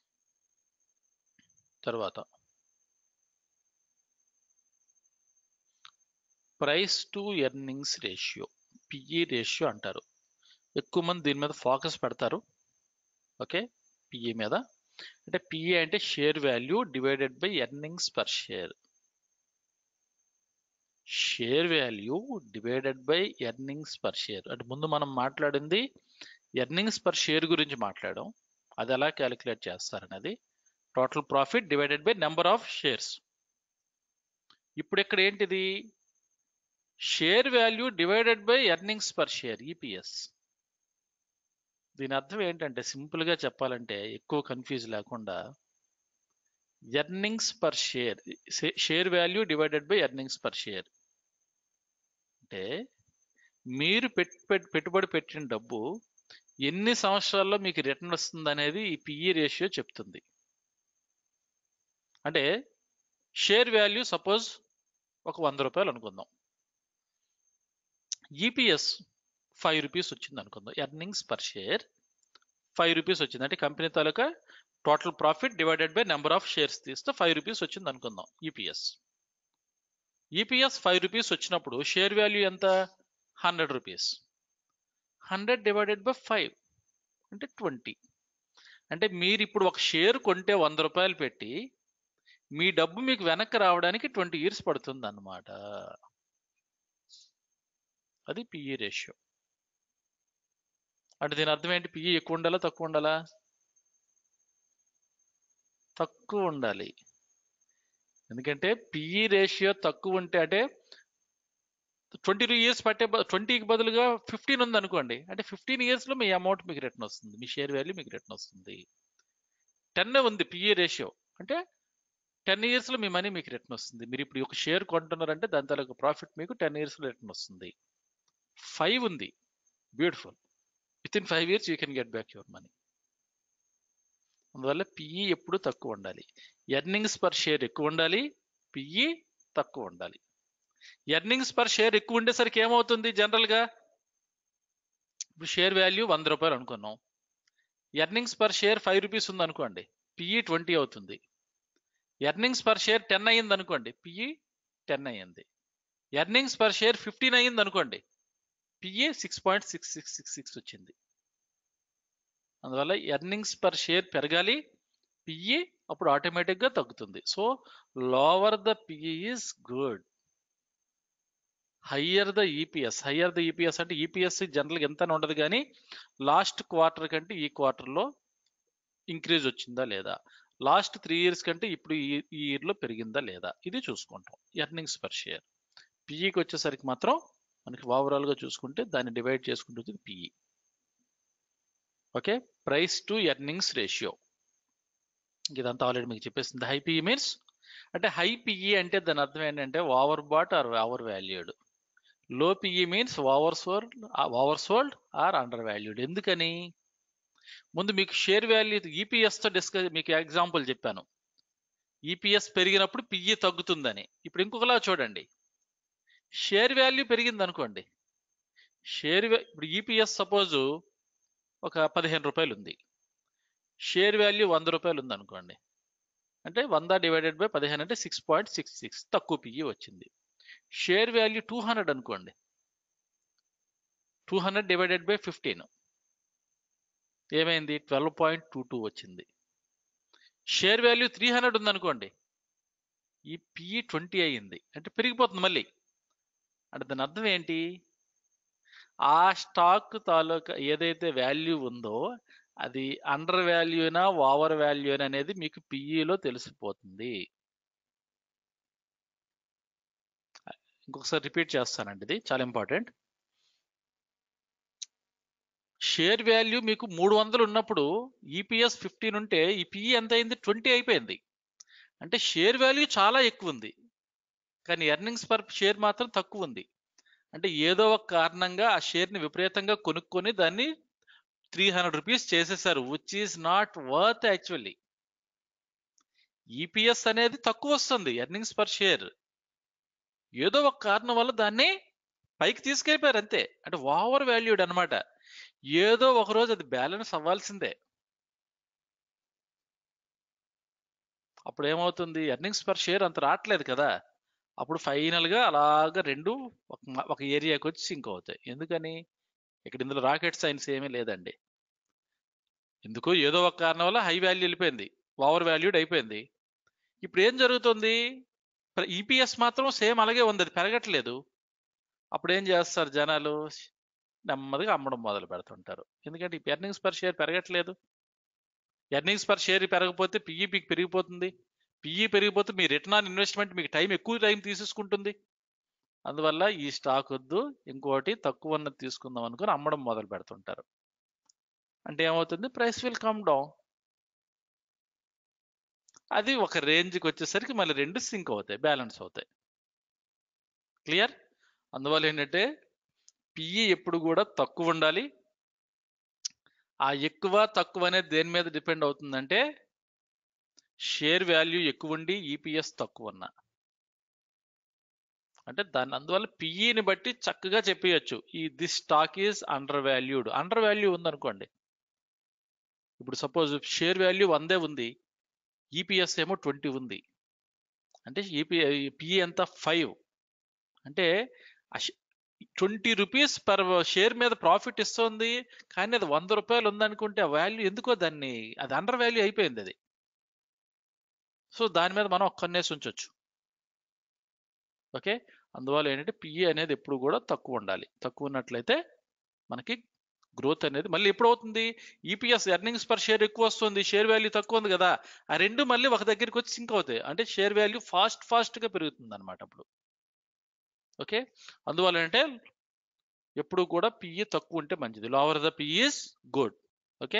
తర్వాత price to earnings ratio PE ratio అంటారు ఎక్కువ మంది దీని మీద ఫోకస్ పెడతారు ఓకే పిఈ మీద అంటే పిఈ అంటే share value divided by earnings per share share value divided by earnings per share అంటే ముందు మనం మాట్లాడింది ఎర్నింగ్స్ పర్ షేర్ గురించి మాట్లాడాం అది ఎలా క్యాలిక్యులేట్ చేస్తారనేది total profit divided by number of shares ఇప్పుడు ఇక్కడ ఏంటిది share value divided by earnings per share EPS దీని అర్థం ఏంటంటే సింపుల్గా చెప్పాలంటే ఎక్కువ కన్ఫ్యూజ్ లేకుండా earnings per share share value divided by earnings per share అంటే మీరు పెట్టుబడి పెట్టిన డబ్బు ఎన్ని సంవత్సరాల్లో మీకు రిటర్న్ వస్తుంది అనేది ఈ పిఈ రేషియో చెప్తుంది అంటే షేర్ వాల్యూ సపోజ్ ఒక వంద రూపాయలు అనుకుందాం ఈపీఎస్ ఫైవ్ రూపీస్ వచ్చింది అనుకుందాం earnings per share five rupees వచ్చింది అంటే కంపెనీ తాలూకా total profit divided by number of shares తీస్తే ఫైవ్ రూపీస్ వచ్చింది అనుకుందాం ఈపీఎస్ ఈపీఎస్ ఫైవ్ రూపీస్ వచ్చినప్పుడు షేర్ వాల్యూ ఎంత hundred rupees hundred divided by five అంటే ట్వంటీ అంటే మీరు ఇప్పుడు ఒక షేర్ కొంటే వంద రూపాయలు పెట్టి మీ డబ్బు మీకు వెనక్కి రావడానికి ట్వంటీ ఇయర్స్ పడుతుంది అన్నమాట అది పిఈ రేషియో అంటే దీని అర్థం ఏంటి పిఈ ఎక్కువ ఉండాలా తక్కువ ఉండాలా తక్కువ ఉండాలి ఎందుకంటే పిఈ రేషియో తక్కువ ఉంటే అంటే ట్వంటీ టూ ఇయర్స్ పట్టే ట్వంటీకి బదులుగా ఫిఫ్టీన్ ఉంది అనుకోండి అంటే ఫిఫ్టీన్ ఇయర్స్లో మీ అమౌంట్ మీకు రిటర్న్ వస్తుంది మీ షేర్ వాల్యూ మీకు రిటర్న్ వస్తుంది టెన్ ఉంది పిఈ రేషియో అంటే టెన్ ఇయర్స్లో మీ మనీ మీకు రిటర్న్ వస్తుంది మీరు ఇప్పుడు ఒక షేర్ కొంటున్నారంటే దాని తాలూకు ప్రాఫిట్ మీకు టెన్ ఇయర్స్లో రిటర్న్ వస్తుంది ఫైవ్ ఉంది beautiful within five years you can get back your money అందువల్ల పిఈ ఎప్పుడు తక్కువ ఉండాలి ఎర్నింగ్స్ పర్ షేర్ ఎక్కువ ఉండాలి పిఈ తక్కువ ఉండాలి ఎర్నింగ్స్ పర్ షేర్ ఎక్కువ ఉండేసరికి ఏమవుతుంది జనరల్గా ఇప్పుడు షేర్ వాల్యూ వంద రూపాయలు అనుకున్నాం earnings per share five rupees ఉంది అనుకోండి పిఈ ట్వంటీ అవుతుంది ఎర్నింగ్స్ పర్ షేర్ టెన్ అయ్యింది అనుకోండి పిఈ టెన్ అయ్యింది ఎర్నింగ్స్ పర్ షేర్ ఫిఫ్టీన్ అయ్యింది అనుకోండి PE six point six six six six వచ్చింది అందువల్ల ఎర్నింగ్స్ పర్ షేర్ పెరగాలి పిఈ అప్పుడు ఆటోమేటిక్గా తగ్గుతుంది so lower the PE is good higher the EPS higher the EPS అంటే ఈపీఎస్ జనరల్గా ఎంత అని ఉండదు కానీ లాస్ట్ క్వార్టర్ కంటే ఈ క్వార్టర్లో ఇంక్రీజ్ వచ్చిందా లేదా లాస్ట్ త్రీ ఇయర్స్ కంటే ఇప్పుడు ఈ ఈ ఇయర్లో పెరిగిందా లేదా ఇది చూసుకుంటాం ఎర్నింగ్స్ పర్ షేర్ పిఈకి వచ్చేసరికి మాత్రం మనకి ఓవరాల్గా చూసుకుంటే దాన్ని డివైడ్ చేసుకుంటుంది PE okay price to earnings ratio ఇదంతా ఆల్రెడీ మీకు చెప్పేసింది హై పిఈ మీన్స్ అంటే హై పిఈ అంటే దాని అర్థం ఏంటంటే overbought or overvalued low PE means oversold oversold or undervalued ఎందుకని ముందు మీకు షేర్ వాల్యూ ఈపీఎస్తో డిస్కస్ మీకు ఎగ్జాంపుల్ చెప్పాను ఈపీఎస్ పెరిగినప్పుడు పిఈ తగ్గుతుందని ఇప్పుడు ఇంకొకలా చూడండి షేర్ వాల్యూ పెరిగింది అనుకోండి షేర్ ఇప్పుడు ఈపీఎస్ సపోజు ఒక పదిహేను రూపాయలు ఉంది షేర్ వాల్యూ వంద రూపాయలు ఉంది అనుకోండి అంటే వంద డివైడెడ్ బై పదిహేను అంటే సిక్స్ పాయింట్ సిక్స్ సిక్స్ తక్కువ పిఈ వచ్చింది షేర్ వాల్యూ టూ హండ్రెడ్ అనుకోండి two hundred divided by fifteen ఏమైంది ట్వెల్వ్ పాయింట్ టూ టూ వచ్చింది షేర్ వాల్యూ త్రీ హండ్రెడ్ ఉందనుకోండి ఈ పిఈ ట్వంటీ అయ్యింది అంటే పెరిగిపోతుంది మళ్ళీ అంటే దాని అర్థం ఏంటి ఆ స్టాక్ తాలూకా ఏదైతే వాల్యూ ఉందో అది అండర్ వాల్యూనా ఓవర్ వాల్యూనా అనేది మీకు పిఈలో తెలిసిపోతుంది ఇంకొకసారి రిపీట్ చేస్తానండి ఇది చాలా ఇంపార్టెంట్ షేర్ వాల్యూ మీకు మూడు వందలు ఉన్నప్పుడు ఈపీఎస్ ఫిఫ్టీన్ ఉంటే ఈ పిఈ ఎంత అయింది ట్వంటీ అయిపోయింది అంటే షేర్ వాల్యూ చాలా ఎక్కువ ఉంది కానీ ఎర్నింగ్స్ పర్ షేర్ మాత్రం తక్కువ ఉంది అంటే ఏదో ఒక కారణంగా ఆ షేర్ని విపరీతంగా కొనుక్కొని దాన్ని త్రీ హండ్రెడ్ రూపీస్ చేసేసారు which is not worth actually EPS అనేది తక్కువ వస్తుంది ఎర్నింగ్స్ పర్ షేర్ ఏదో ఒక కారణం వల్ల దాన్ని పైకి తీసుకెళ్ళిపోయారు అంతే అంటే ఓవర్ వాల్యూడ్ అనమాట ఏదో ఒక రోజు అది బ్యాలెన్స్ అవ్వాల్సిందే అప్పుడు ఏమవుతుంది ఎర్నింగ్స్ పర్ షేర్ అంత రావట్లేదు కదా అప్పుడు ఫైనల్గా అలాగా రెండు ఒక మ- ఒక ఏరియాకి వచ్చి సింక్ అవుతాయి ఎందుకని ఇక్కడ ఇందులో రాకెట్ సైన్స్ ఏమీ లేదండి ఎందుకు ఏదో ఒక కారణం వల్ల హై వాల్యూ వెళ్ళిపోయింది ఓవర్ వాల్యూడ్ అయిపోయింది ఇప్పుడు ఏం జరుగుతుంది ఈపీఎస్ మాత్రం సేమ్ అలాగే ఉంది అది పెరగట్లేదు అప్పుడు ఏం చేస్తారు జనాలు నెమ్మదిగా అమ్మడం మొదలు పెడుతుంటారు ఎందుకంటే ఎర్నింగ్స్ పర్ షేర్ పెరగట్లేదు ఎర్నింగ్స్ పర్ షేర్ పెరగకపోతే పిఈ మీకు పెరిగిపోతుంది పిఈ పెరిగిపోతే మీ రిటర్న్ ఆన్ ఇన్వెస్ట్మెంట్ మీకు టైం ఎక్కువ టైం తీసేసుకుంటుంది అందువల్ల ఈ స్టాక్ వద్దు ఇంకోటి తక్కువ ఉన్నది తీసుకుందాం అనుకుని అమ్మడం మొదలు పెడుతుంటారు అంటే ఏమవుతుంది ప్రైస్ విల్ కమ్ డౌన్ అది ఒక రేంజ్కి వచ్చేసరికి మళ్ళీ రెండు సింక్ అవుతాయి బ్యాలెన్స్ అవుతాయి క్లియర్ అందువల్ల ఏంటంటే పిఈ ఎప్పుడు కూడా తక్కువ ఉండాలి ఆ ఎక్కువ తక్కువ అనేది దేని మీద డిపెండ్ అవుతుందంటే షేర్ వాల్యూ ఎక్కువ ఉండి ఈపీఎస్ తక్కువ ఉన్న అంటే దాని అందువల్ల పిఈని బట్టి చక్కగా చెప్పేయచ్చు ఈ this stock is undervalued undervalue ఉందనుకోండి ఇప్పుడు సపోజ్ షేర్ వాల్యూ వందే ఉంది ఈపీఎస్ ఏమో ట్వంటీ ఉంది అంటే ఈపీ పిఈ ఎంత ఫైవ్ అంటే ట్వంటీ రూపీస్ పర్ షేర్ మీద ప్రాఫిట్ ఇస్తుంది కానీ అది వంద రూపాయలు ఉందనుకుంటే ఆ వాల్యూ ఎందుకో దాన్ని అది అండర్ వాల్యూ అయిపోయింది అది సో దాని మీద మనం ఒక్కనేసి ఉంచవచ్చు ఓకే అందువల్ల ఏంటంటే పిఈ అనేది ఎప్పుడు కూడా తక్కువ ఉండాలి తక్కువ ఉన్నట్లయితే మనకి గ్రోత్ అనేది మళ్ళీ ఎప్పుడు అవుతుంది ఈపీఎస్ ఎర్నింగ్స్ పర్ షేర్ ఎక్కువ వస్తుంది షేర్ వాల్యూ తక్కువ ఉంది కదా ఆ రెండు మళ్ళీ ఒక దగ్గరికి వచ్చి సింక్ అవుతాయి అంటే షేర్ వాల్యూ ఫాస్ట్ ఫాస్ట్గా పెరుగుతుంది అనమాట అప్పుడు ఓకే అందువల్ల అంటే ఎప్పుడు కూడా పిఈ తక్కువ ఉంటే మంచిది lower the PE is good okay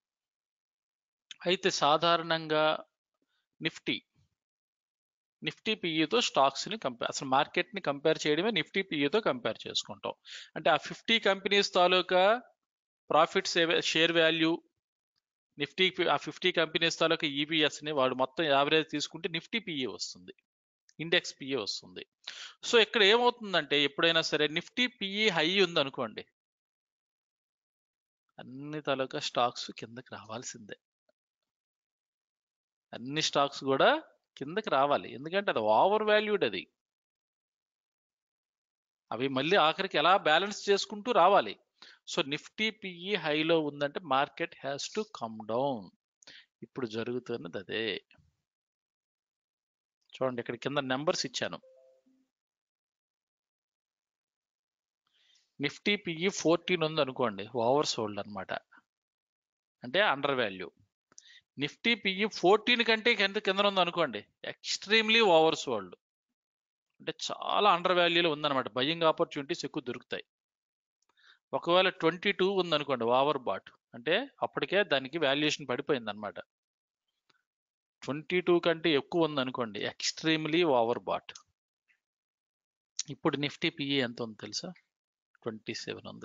అయితే సాధారణంగా నిఫ్టీ నిఫ్టీ పిఈతో స్టాక్స్ని కంపేర్ అసలు మార్కెట్ని కంపేర్ చేయడమే నిఫ్టీ పిఈతో కంపేర్ చేసుకుంటాం అంటే ఆ ఫిఫ్టీ కంపెనీస్ తాలూకా ప్రాఫిట్స్ షేర్ వాల్యూ నిఫ్టీ ఆ ఫిఫ్టీ కంపెనీస్ తాలూకా ఈబిఎస్ని వాడు మొత్తం యావరేజ్ తీసుకుంటే నిఫ్టీ పిఈ వస్తుంది ఇండెక్స్ పిఈ వస్తుంది సో ఇక్కడ ఏమవుతుందంటే ఎప్పుడైనా సరే నిఫ్టీ పిఈ హై ఉందనుకోండి అన్ని తాలూకా స్టాక్స్ కిందకి రావాల్సిందే అన్ని స్టాక్స్ కూడా కిందకి రావాలి ఎందుకంటే అది ఓవర్ వాల్యూడ్ అది అవి మళ్ళీ ఆఖరికి ఎలా బ్యాలెన్స్ చేసుకుంటూ రావాలి సో నిఫ్టీ పిఈ హైలో ఉందంటే market has to come down ఇప్పుడు జరుగుతున్నది అదే చూడండి ఇక్కడ కింద నెంబర్స్ ఇచ్చాను నిఫ్టీ పిఈ ఫోర్టీన్ ఉంది అనుకోండి ఓవర్ సోల్డ్ అనమాట అంటే undervalue Nifty PE fourteen కంటే కింద కింద ఉంది అనుకోండి ఎక్స్ట్రీమ్లీ ఓవర్ సోల్డ్ అంటే చాలా అండర్ వాల్యూలో ఉందన్నమాట బయ్యింగ్ ఆపర్చునిటీస్ ఎక్కువ దొరుకుతాయి ఒకవేళ ట్వంటీ టూ ఉందనుకోండి ఓవర్ బాట్ అంటే అప్పటికే దానికి వాల్యుయేషన్ పడిపోయింది అనమాట ట్వంటీ టూ కంటే ఎక్కువ ఉందనుకోండి ఎక్స్ట్రీమ్లీ ఓవర్ బాట్ ఇప్పుడు నిఫ్టీ పిఈ ఎంత ఉంది తెలుసా ట్వంటీ సెవెన్ ఉంది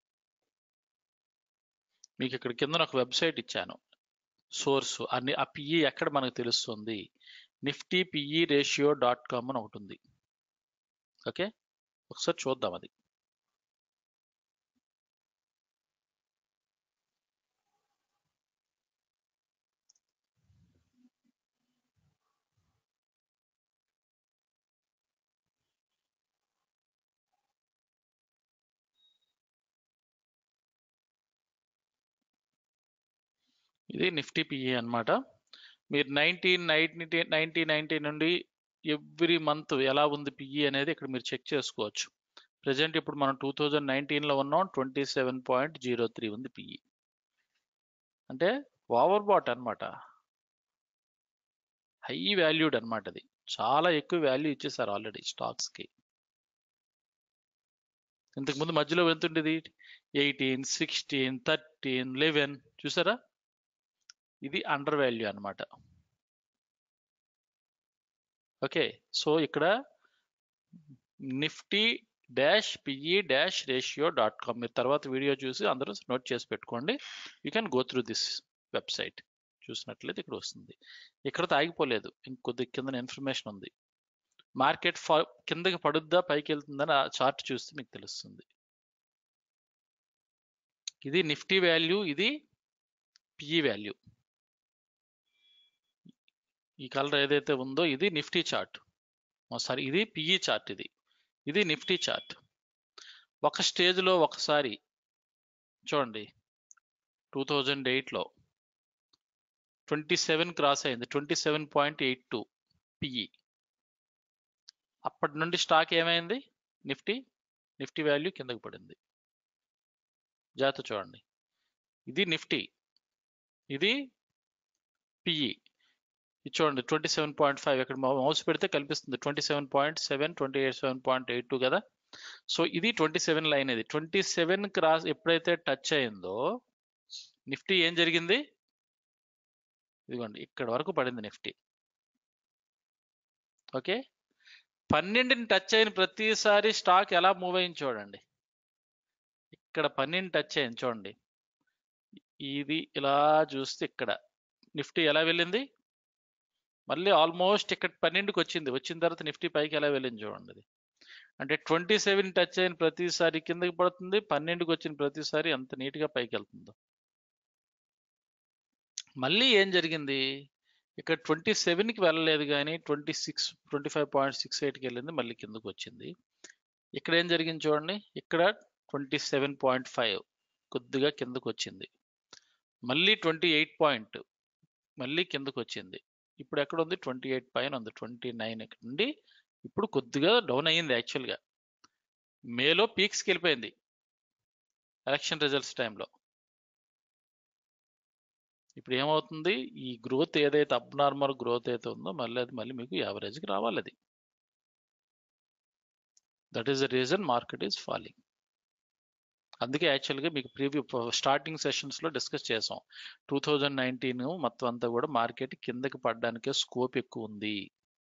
మీకు ఇక్కడ కింద ఒక వెబ్సైట్ ఇచ్చాను సోర్స్ అన్ని ఆ పిఈ ఎక్కడ మనకు తెలుస్తుంది Nifty PE ratio dot com అని ఒకటి ఉంది ఓకే ఒకసారి చూద్దాం అది ఇది నిఫ్టీ పిఈ అన్నమాట మీరు నైన్టీన్ నైన్టీ నైన్టీ నైన్టీ నుండి ఎవ్రీ మంత్ ఎలా ఉంది పిఈ అనేది ఇక్కడ మీరు చెక్ చేసుకోవచ్చు ప్రజెంట్ ఇప్పుడు మనం టూ థౌజండ్ నైన్టీన్లో ఉన్నాం twenty seven point zero three ఉంది పిఈ అంటే ఓవర్ బాట్ అనమాట హై వాల్యూడ్ అనమాట అది చాలా ఎక్కువ వాల్యూ ఇచ్చేసారు ఆల్రెడీ స్టాక్స్కి ఇంతకుముందు మధ్యలో ఎంత ఉండేది ఎయిటీన్ సిక్స్టీన్ థర్టీన్ లెవెన్ చూసారా ఇది అండర్ వాల్యూ అనమాట ఓకే సో ఇక్కడ Nifty dash PE dash ratio dot com మీరు తర్వాత వీడియో చూసి అందరూ నోట్ చేసి పెట్టుకోండి you can go through this website చూసినట్లయితే ఇక్కడ వస్తుంది ఇక్కడ ఆగిపోలేదు ఇంకొద్ది కింద ఇన్ఫర్మేషన్ ఉంది మార్కెట్ కిందకి పడుద్దా పైకి వెళ్తుందని ఆ చార్ట్ చూస్తే మీకు తెలుస్తుంది ఇది నిఫ్టీ వాల్యూ ఇది పిఈ వాల్యూ ఈ కలర్ ఏదైతే ఉందో ఇది నిఫ్టీ చార్ట్ సారీ ఇది పిఈ చార్ట్ ఇది ఇది నిఫ్టీ చార్ట్ ఒక స్టేజ్లో ఒకసారి చూడండి టూ థౌజండ్ ఎయిట్లో ట్వంటీ సెవెన్ క్రాస్ అయింది twenty seven point eight two PE అప్పటి నుండి స్టాక్ ఏమైంది నిఫ్టీ నిఫ్టీ వాల్యూ కిందకు పడింది జాగ్రత్త చూడండి ఇది నిఫ్టీ ఇది పిఈ ఇది చూడండి ట్వంటీ సెవెన్ పాయింట్ ఫైవ్ ఇక్కడ మౌస్ పెడితే కనిపిస్తుంది twenty seven point seven twenty eight seven point eight two కదా సో ఇది ట్వంటీ సెవెన్ లైన్ ఇది ట్వంటీ సెవెన్ క్రాస్ ఎప్పుడైతే టచ్ అయిందో నిఫ్టీ ఏం జరిగింది ఇదిగోండి ఇక్కడ వరకు పడింది నిఫ్టీ ఓకే పన్నెండుని టచ్ అయిన ప్రతిసారి స్టాక్ ఎలా మూవ్ అయింది చూడండి ఇక్కడ పన్నెండు టచ్ అయింది చూడండి ఇది ఇలా చూస్తే ఇక్కడ నిఫ్టీ ఎలా వెళ్ళింది మళ్ళీ ఆల్మోస్ట్ ఇక్కడ పన్నెండుకి వచ్చింది వచ్చిన తర్వాత నిఫ్టీ పైకి ఎలా వెళ్ళింది చూడండి అది అంటే ట్వంటీ సెవెన్ టచ్ అయిన ప్రతిసారి కిందకి పడుతుంది పన్నెండుకి వచ్చిన ప్రతిసారి ఎంత నీట్గా పైకి వెళ్తుందో మళ్ళీ ఏం జరిగింది ఇక్కడ ట్వంటీ సెవెన్కి వెళ్ళలేదు కానీ twenty six twenty five point six ఎయిట్కి వెళ్ళింది మళ్ళీ కిందకు వచ్చింది ఇక్కడ ఏం జరిగింది చూడండి ఇక్కడ ట్వంటీ సెవెన్ పాయింట్ ఫైవ్ కొద్దిగా కిందకు వచ్చింది మళ్ళీ ట్వంటీ ఎయిట్ పాయింట్ మళ్ళీ కిందకు వచ్చింది ఇప్పుడు ఎక్కడ ఉంది ట్వంటీ ఎయిట్ పైన ఉంది ట్వంటీ నైన్ నుండి ఇప్పుడు కొద్దిగా డౌన్ అయ్యింది యాక్చువల్గా మేలో పీక్స్కి వెళ్ళిపోయింది ఎలక్షన్ రిజల్ట్స్ టైంలో ఇప్పుడు ఏమవుతుంది ఈ గ్రోత్ ఏదైతే అబ్నార్మల్ గ్రోత్ అయితే ఉందో మళ్ళీ అది మళ్ళీ మీకు యావరేజ్కి రావాలి అది that is the reason market is falling అందుకే యాక్చువల్గా మీకు ప్రీవ్యూ స్టార్టింగ్ సెషన్స్లో డిస్కస్ చేసాం టూ థౌజండ్ నైన్టీన్ మొత్తం అంతా కూడా మార్కెట్ కిందకి పడడానికే స్కోప్ ఎక్కువ ఉంది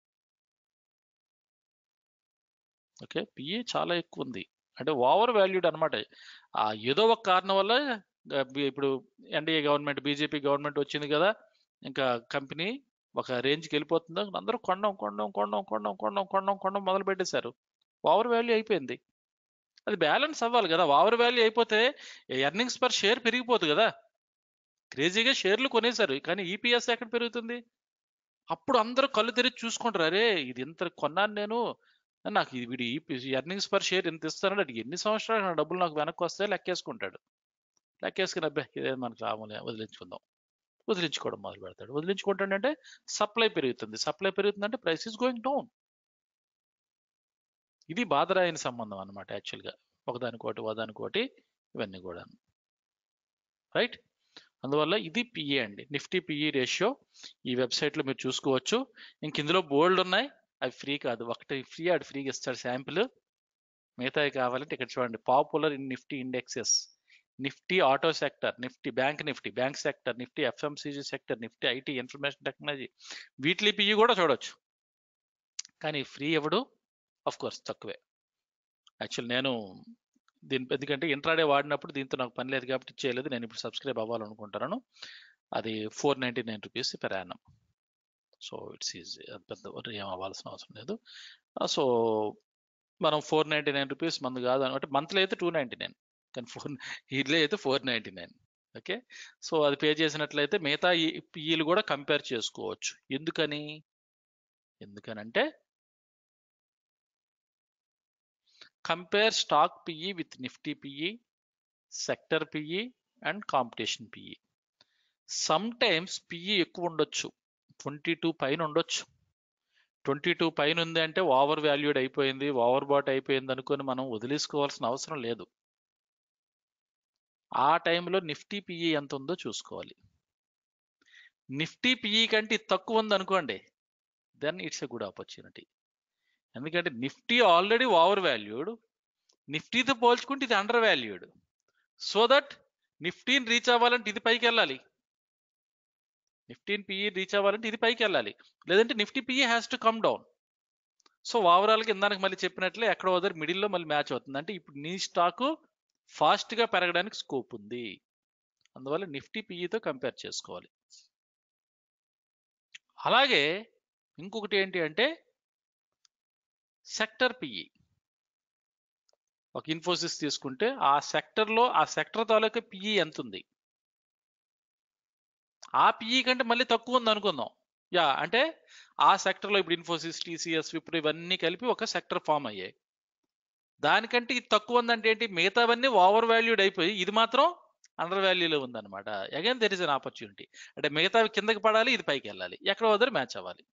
ఓకే పిఏ చాలా ఎక్కువ ఉంది అంటే ఓవర్ వాల్యూడ్ అనమాట ఆ ఏదో ఒక కారణం వల్ల ఆ, బి- ఇప్పుడు ఎన్డీఏ గవర్నమెంట్ బీజేపీ గవర్నమెంట్ వచ్చింది కదా ఇంకా కంపెనీ ఒక రేంజ్కి వెళ్ళిపోతుందో అందరూ కొండం కొండం కొండం కొండం కొండం కొండం కొండం మొదలు పెట్టేశారు ఓవర్ వాల్యూ అయిపోయింది అది బ్యాలెన్స్ అవ్వాలి కదా ఓవర్ వాల్యూ అయిపోతే ఎర్నింగ్స్ పర్ షేర్ పెరిగిపోతుంది కదా క్రేజీగా షేర్లు కొనేశారు కానీ ఈపీఎస్ ఎక్కడ పెరుగుతుంది అప్పుడు అందరూ కళ్ళు తెరిచి చూసుకుంటారు అరే ఇది ఎంత కొన్నాను నేను నాకు ఇది వీడి ఎర్నింగ్స్ పర్ షేర్ ఎంత ఇస్తానంటే అది ఎన్ని సంవత్సరాలు నా డబ్బులు నాకు వెనక్కి వస్తే లెక్కేసుకుంటాడు లెక్కేసుకుని అబ్బాయి ఇదే మనకు రాములే వదిలించుకుందాం వదిలించుకోవడం మొదలు పెడతాడు వదిలించుకుంటాడంటే సప్లై పెరుగుతుంది సప్లై పెరుగుతుందంటే ప్రైస్ ఇస్ గోయింగ్ డౌన్ ఇది బాధరాయని సంబంధం అనమాట యాక్చువల్గా ఒకదానికోటి ఒకదానికోటి ఇవన్నీ కూడా రైట్ అందువల్ల ఇది పిఏ అండి నిఫ్టీ పిఈ రేషియో ఈ వెబ్సైట్లో మీరు చూసుకోవచ్చు ఇంక ఇందులో బోల్డ్ ఉన్నాయి అవి ఫ్రీ కాదు ఒకటి ఫ్రీ ఆడు ఫ్రీగా ఇస్తాడు శాంపిల్ మిగతావి కావాలంటే ఇక్కడ చూడండి popular in Nifty indexes Nifty auto sector Nifty bank Nifty bank sector Nifty FMCG sector Nifty IT information technology వీటిలి పిఈ కూడా చూడొచ్చు కానీ ఫ్రీ ఎవడు ఆఫ్ కోర్స్ తక్కువే యాక్చువల్ నేను దీని ఎందుకంటే ఇంట్రాడే వాడినప్పుడు దీంతో నాకు పని లేదు కాబట్టి చేయలేదు నేను ఇప్పుడు సబ్స్క్రైబ్ అవ్వాలనుకుంటున్నాను అది four ninety nine rupees per annum so it's easy పెద్ద ఏం అవ్వాల్సిన అవసరం లేదు సో మనం ఫోర్ నైంటీ నైన్ రూపీస్ మంది కాదు అంటే మంత్లీ అయితే టూ నైంటీ నైన్ కానీ ఫోర్ ఇడ్లీ అయితే four ninety nine okay so అది పే చేసినట్లయితే మిగతా పిఈలు కూడా కంపేర్ చేసుకోవచ్చు ఎందుకని ఎందుకనంటే compare stock PE with Nifty PE sector PE and competition PE some times PE ఎక్కువ ఉండొచ్చు ట్వంటీ టూ పైన ఉండొచ్చు ట్వంటీ టూ పైన ఉంది అంటే ఓవర్ వాల్యూడ్ అయిపోయింది ఓవర్ బాట్ అయిపోయింది అనుకొని మనం వదిలేసుకోవాల్సిన అవసరం లేదు ఆ టైంలో నిఫ్టీ పిఈ ఎంత ఉందో చూసుకోవాలి నిఫ్టీ పిఈ కంటే ఇది తక్కువ ఉంది అనుకోండి then it's a good opportunity ఎందుకంటే నిఫ్టీ ఆల్రెడీ ఓవర్ వాల్యూడ్ నిఫ్టీతో పోల్చుకుంటే ఇది అండర్ వాల్యూడ్ సో దట్ నిఫ్టీని రీచ్ అవ్వాలంటే ఇది పైకి వెళ్ళాలి నిఫ్టీన్ పిఈ రీచ్ అవ్వాలంటే ఇది పైకి వెళ్ళాలి లేదంటే Nifty PE has to come down so ఓవరాల్గా ఇందానికి మళ్ళీ చెప్పినట్లే ఎక్కడ వదర్ మిడిల్లో మళ్ళీ మ్యాచ్ అవుతుంది అంటే ఇప్పుడు నీ స్టాకు ఫాస్ట్గా పెరగడానికి స్కోప్ ఉంది అందువల్ల నిఫ్టీ పిఈతో కంపేర్ చేసుకోవాలి అలాగే ఇంకొకటి ఏంటి అంటే సెక్టర్ పిఈ ఒక ఇన్ఫోసిస్ తీసుకుంటే ఆ సెక్టర్లో ఆ సెక్టర్ తాలూకా పిఈ ఎంత ఉంది ఆ పిఈ కంటే మళ్ళీ తక్కువ ఉంది అనుకుందాం యా అంటే ఆ సెక్టర్లో ఇప్పుడు ఇన్ఫోసిస్ టీసీఎస్ ఇప్పుడు ఇవన్నీ కలిపి ఒక సెక్టర్ ఫామ్ అయ్యాయి దానికంటే ఇది తక్కువ ఉందంటే ఏంటి మిగతావన్నీ ఓవర్ వాల్యూడ్ అయిపోయి ఇది మాత్రం అండర్ వాల్యూలో ఉందన్నమాట again there is an opportunity అంటే మిగతావి కిందకి పడాలి ఇది పైకి వెళ్ళాలి ఎక్కడ వద్దరు మ్యాచ్ అవ్వాలి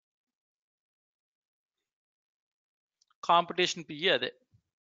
కాంపిటీషన్ పిఈ అదే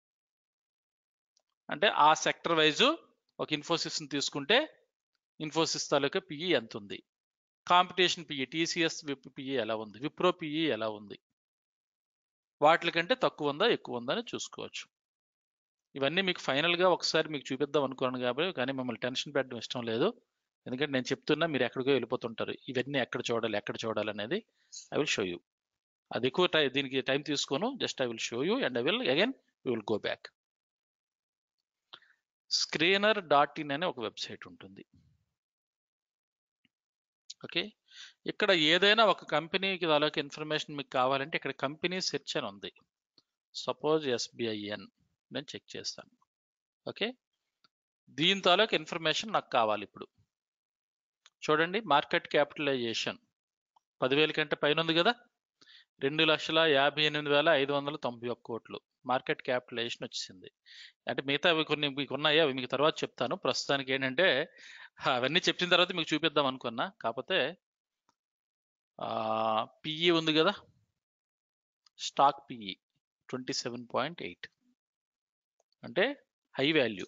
అంటే ఆ సెక్టర్ వైజు ఒక ఇన్ఫోసిస్ని తీసుకుంటే ఇన్ఫోసిస్ తాలూకా పిఈ ఎంత ఉంది కాంపిటీషన్ పిఈ టీసీఎస్ పిఈ ఎలా ఉంది విప్రో పిఈ ఎలా ఉంది వాటికంటే తక్కువ ఉందా ఎక్కువ ఉందా అని చూసుకోవచ్చు ఇవన్నీ మీకు ఫైనల్గా ఒకసారి మీకు చూపిద్దాం అనుకున్నాను కాబట్టి కానీ మిమ్మల్ని టెన్షన్ పెట్టడం ఇష్టం లేదు ఎందుకంటే నేను చెప్తున్నా మీరు ఎక్కడికో వెళ్ళిపోతుంటారు ఇవన్నీ ఎక్కడ చూడాలి ఎక్కడ చూడాలి అనేది ఐ విల్ షో యూ అది ఎక్కువ టై దీనికి టైం తీసుకోను just I will show you and I will again you will go back screener dot in అనే ఒక వెబ్సైట్ ఉంటుంది ఓకే ఇక్కడ ఏదైనా ఒక కంపెనీకి తాలూకు ఇన్ఫర్మేషన్ మీకు కావాలంటే ఇక్కడ కంపెనీ సెర్చ్ అని ఉంది సపోజ్ ఎస్బిఐఎన్ నేను చెక్ చేస్తాను ఓకే దీని తాలూకు ఇన్ఫర్మేషన్ నాకు కావాలి ఇప్పుడు చూడండి మార్కెట్ క్యాపిటలైజేషన్ పదివేల కంటే పైన ఉంది కదా రెండు లక్షల యాభై ఎనిమిది వేల ఐదు వందల తొంభై ఒక్క కోట్లు మార్కెట్ క్యాపిటలైజేషన్ వచ్చింది అంటే మిగతా అవి కొన్ని మీకు ఉన్నాయా అవి మీకు తర్వాత చెప్తాను ప్రస్తుతానికి ఏంటంటే అవన్నీ చెప్పిన తర్వాత మీకు చూపిద్దాం అనుకున్నా కాకపోతే పిఈ ఉంది కదా stock PE twenty seven point eight అంటే హై వాల్యూ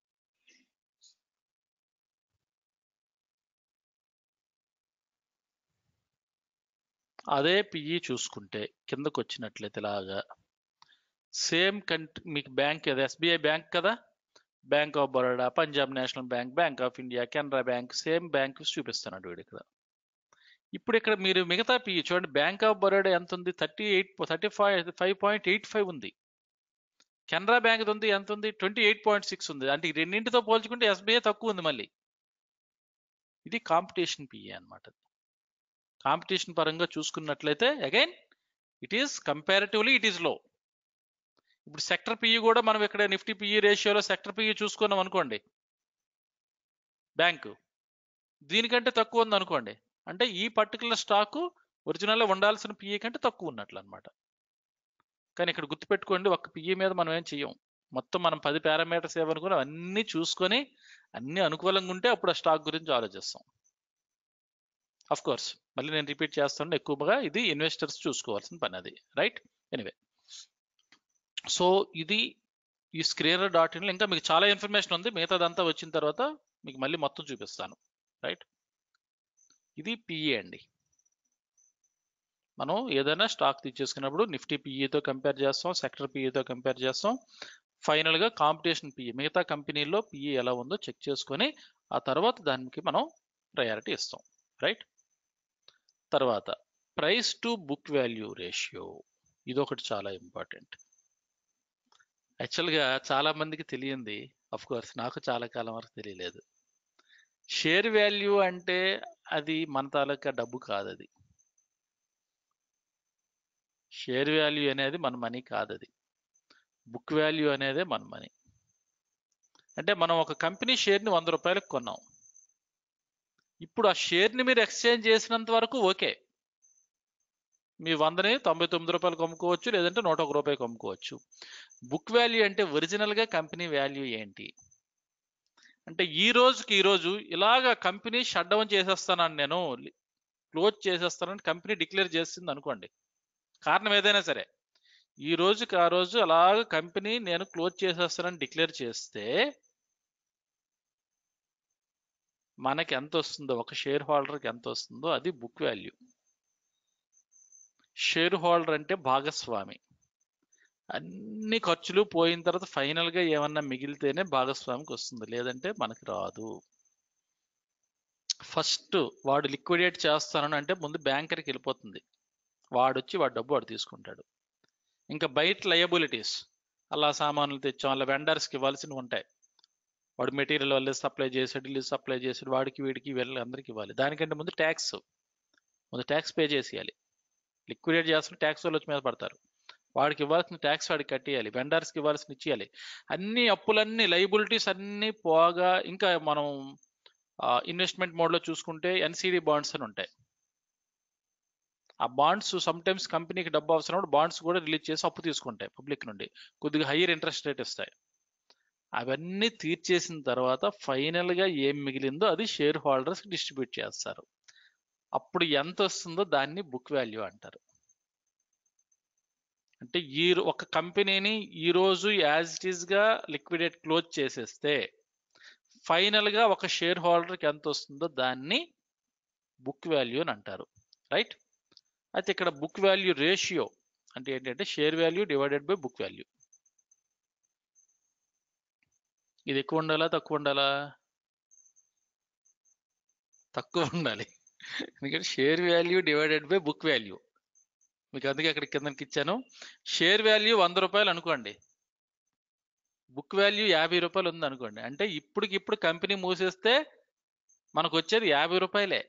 అదే పిఈ చూసుకుంటే కిందకు వచ్చినట్లయితే ఇలాగా సేమ్ కంట్రీ మీకు బ్యాంక్ అది ఎస్బీఐ బ్యాంక్ కదా bank of Baroda Punjab national bank bank of India Canara bank same bank చూపిస్తున్నాడు వీడు ఇక్కడ ఇప్పుడు ఇక్కడ మీరు మిగతా పిఈ చూడండి బ్యాంక్ ఆఫ్ బరోడా ఎంత ఉంది thirty eight thirty five five point eight five ఉంది కెనరా బ్యాంక్ ఉంది ఎంత ఉంది ట్వంటీ ఎయిట్ పాయింట్ సిక్స్ ఉంది అంటే ఈ రెండింటితో పోల్చుకుంటే ఎస్బీఐ తక్కువ ఉంది మళ్ళీ ఇది కాంపిటీషన్ పిఈ అన్నమాట కాంపిటీషన్ పరంగా చూసుకున్నట్లయితే again it is comparatively it is low ఇప్పుడు సెక్టర్ పిఈ కూడా మనం ఇక్కడ నిఫ్టీ పిఈ రేషియోలో సెక్టర్ పిఈ చూసుకున్నాం అనుకోండి బ్యాంకు దీనికంటే తక్కువ ఉంది అనుకోండి అంటే ఈ పర్టికులర్ స్టాకు ఒరిజినల్లో ఉండాల్సిన పిఈ కంటే తక్కువ ఉన్నట్లు అనమాట కానీ ఇక్కడ గుర్తుపెట్టుకోండి ఒక్క పిఈ మీద మనం ఏం చెయ్యం మొత్తం మనం పది పారామీటర్స్ ఏమనుకుని అన్నీ చూసుకొని అన్ని అనుకూలంగా ఉంటే అప్పుడు ఆ స్టాక్ గురించి ఆలోచిస్తాం అఫ్ కోర్స్ మళ్ళీ నేను రిపీట్ చేస్తాను ఎక్కువగా ఇది ఇన్వెస్టర్స్ చూసుకోవాల్సిన పని అది రైట్ ఎనివే సో ఇది ఈ స్క్రీనర్ డాట్ ఇన్లో ఇంకా మీకు చాలా ఇన్ఫర్మేషన్ ఉంది మిగతాదంతా వచ్చిన తర్వాత మీకు మళ్ళీ మొత్తం చూపిస్తాను రైట్ ఇది పిఈ అండి మనం ఏదైనా స్టాక్ తీసేసుకున్నప్పుడు నిఫ్టీ పిఈతో కంపేర్ చేస్తాం సెక్టర్ పిఈతో కంపేర్ చేస్తాం ఫైనల్గా కాంపిటీషన్ పిఈ మిగతా కంపెనీల్లో పిఈ ఎలా ఉందో చెక్ చేసుకొని ఆ తర్వాత దానికి మనం ప్రయారిటీ ఇస్తాం రైట్ తర్వాత price to book value ratio ఇది ఒకటి చాలా ఇంపార్టెంట్ యాక్చువల్గా చాలా మందికి తెలియంది అఫ్ కోర్స్ నాకు చాలా కాలం వరకు తెలియలేదు షేర్ వాల్యూ అంటే అది మన తాలూకా డబ్బు కాదు అది షేర్ వాల్యూ అనేది మన మనీ కాదు అది బుక్ వాల్యూ అనేదే మన మనీ అంటే మనం ఒక కంపెనీ షేర్ని వంద రూపాయలకు కొన్నాం ఇప్పుడు ఆ షేర్ని మీరు ఎక్స్చేంజ్ చేసినంత వరకు ఓకే మీ వందని తొంభై తొమ్మిది రూపాయలకు అమ్ముకోవచ్చు లేదంటే నూట ఒక రూపాయకి అమ్ముకోవచ్చు బుక్ వాల్యూ అంటే ఒరిజినల్గా కంపెనీ వాల్యూ ఏంటి అంటే ఈ రోజుకి ఈ రోజు ఇలాగ కంపెనీ షట్ డౌన్ చేసేస్తానని నేను క్లోజ్ చేసేస్తానని కంపెనీ డిక్లేర్ చేసింది అనుకోండి కారణం ఏదైనా సరే ఈ రోజుకి ఆ రోజు అలాగ కంపెనీ నేను క్లోజ్ చేసేస్తానని డిక్లేర్ చేస్తే మనకి ఎంత వస్తుందో ఒక షేర్ హోల్డర్కి ఎంత వస్తుందో అది బుక్ వాల్యూ షేర్ హోల్డర్ అంటే భాగస్వామి అన్ని ఖర్చులు పోయిన తర్వాత ఫైనల్గా ఏమన్నా మిగిలితేనే భాగస్వామికి వస్తుంది లేదంటే మనకి రాదు ఫస్ట్ వాడు లిక్విడేట్ చేస్తానని అంటే ముందు బ్యాంకర్కి వెళ్ళిపోతుంది వాడు వచ్చి వాడు డబ్బు వాడు తీసుకుంటాడు ఇంకా బయట లయబిలిటీస్ అలా సామాన్లు తెచ్చాం అలా వెండర్స్కి ఇవ్వాల్సినవి ఉంటాయి వాడు మెటీరియల్ వాళ్ళు సప్లై చేసాడు ఇల్లు సప్లై చేసాడు వాడికి వీడికి వీళ్ళకి అందరికి ఇవ్వాలి దానికంటే ముందు ట్యాక్స్ ముందు ట్యాక్స్ పే చేసేయాలి లిక్విడేట్ చేస్తున్న ట్యాక్స్ వాళ్ళు వచ్చి మీద పడతారు వాడికి ఇవ్వాల్సిన ట్యాక్స్ వాడికి కట్టేయాలి వెండర్స్కి ఇవ్వాల్సిన ఇచ్చేయాలి అన్ని అప్పులన్నీ లైబిలిటీస్ అన్నీ పోగా ఇంకా మనం ఇన్వెస్ట్మెంట్ మోడ్లో చూసుకుంటే ఎన్సిడి బాండ్స్ అని ఉంటాయి ఆ బాండ్స్ సమ్ టైమ్స్ కంపెనీకి డబ్బు అవసరం బాండ్స్ కూడా రిలీజ్ చేసి అప్పు తీసుకుంటాయి పబ్లిక్ నుండి కొద్దిగా హయ్యర్ ఇంట్రెస్ట్ రేట్ ఇస్తాయి అవన్నీ తీర్చేసిన తర్వాత ఫైనల్గా ఏం మిగిలిందో అది షేర్ హోల్డర్స్ డిస్ట్రిబ్యూట్ చేస్తారు అప్పుడు ఎంత వస్తుందో దాన్ని బుక్ వాల్యూ అంటారు అంటే ఈ ఒక కంపెనీని ఈ రోజు యాజ్ ఇట్ ఈస్ గా లిక్విడేట్ క్లోజ్ చేసేస్తే ఫైనల్ గా ఒక షేర్ హోల్డర్కి ఎంత వస్తుందో దాన్ని బుక్ వాల్యూ అని అంటారు రైట్ అయితే ఇక్కడ బుక్ వాల్యూ రేషియో అంటే ఏంటంటే share value divided by book value ఇది ఎక్కువ ఉండాలా తక్కువ ఉండాలా తక్కువ ఉండాలి ఎందుకంటే share value divided by book value మీకు అందుకే అక్కడ కిందకి ఇచ్చాను షేర్ వాల్యూ వంద రూపాయలు అనుకోండి బుక్ వాల్యూ యాభై రూపాయలు ఉంది అనుకోండి అంటే ఇప్పటికి ఇప్పుడు కంపెనీ మూసేస్తే మనకు వచ్చేది యాభై రూపాయలే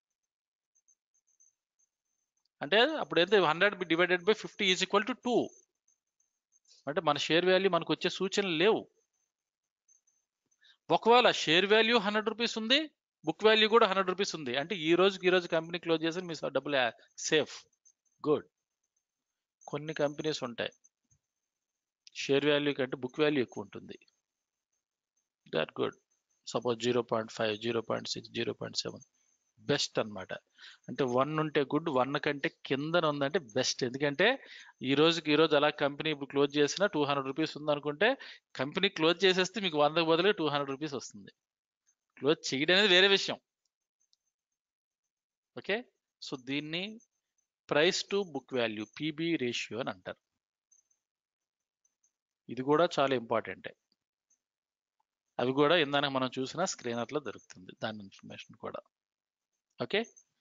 అంటే అప్పుడు ఎంత hundred divided by fifty is equal to two అంటే మన షేర్ వాల్యూ మనకు వచ్చే సూచనలు లేవు ఒకవేళ షేర్ వాల్యూ హండ్రెడ్ రూపీస్ ఉంది బుక్ వాల్యూ కూడా హండ్రెడ్ రూపీస్ ఉంది అంటే ఈ రోజుకి ఈ రోజు కంపెనీ క్లోజ్ చేసి మీ డబ్బులు సేఫ్ గుడ్ కొన్ని కంపెనీస్ ఉంటాయి షేర్ వాల్యూ కంటే బుక్ వాల్యూ ఎక్కువ ఉంటుంది they are good suppose zero point five zero point six zero point seven best అనమాట అంటే వన్ ఉంటే గుడ్ వన్ కంటే కిందన ఉందంటే బెస్ట్ ఎందుకంటే ఈ రోజుకి ఈ రోజు అలా కంపెనీ ఇప్పుడు క్లోజ్ చేసినా టూ హండ్రెడ్ రూపీస్ ఉందనుకుంటే కంపెనీ క్లోజ్ చేసేస్తే మీకు వందకు బదులుగా టూ హండ్రెడ్ రూపీస్ వస్తుంది క్లోజ్ చేయడం అనేది వేరే విషయం ఓకే సో దీన్ని price to book value PB ratio అని అంటారు ఇది కూడా చాలా ఇంపార్టెంటే అవి కూడా ఇందాక మనం చూసిన స్క్రీనర్లో దొరుకుతుంది దాని ఇన్ఫర్మేషన్ కూడా okay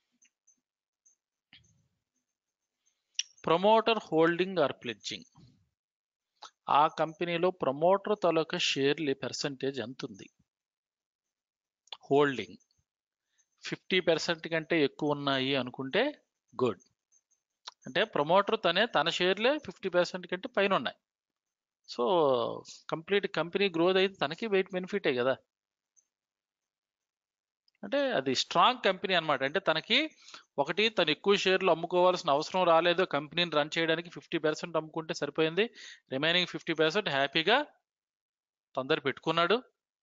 promoter holding or pledging ఆ కంపెనీలో ప్రమోటర్ తాలూకా షేర్లు పర్సంటేజ్ ఎంత ఉంది హోల్డింగ్ ఫిఫ్టీ పర్సెంట్ కంటే ఎక్కువ ఉన్నాయి అనుకుంటే గుడ్ అంటే ప్రమోటర్ తనే తన షేర్లే ఫిఫ్టీ పర్సెంట్ కంటే పైన ఉన్నాయి సో కంప్లీట్ కంపెనీ గ్రోత్ అయితే తనకి వెయిట్ బెనిఫిటే కదా అంటే అది స్ట్రాంగ్ కంపెనీ అన్నమాట అంటే తనకి ఒకటి తను ఎక్కువ షేర్లు అమ్ముకోవాల్సిన అవసరం రాలేదు కంపెనీని రన్ చేయడానికి ఫిఫ్టీ పర్సెంట్ అమ్ముకుంటే సరిపోయింది రిమైనింగ్ ఫిఫ్టీ పర్సెంట్ హ్యాపీగా తొందర పెట్టుకున్నాడు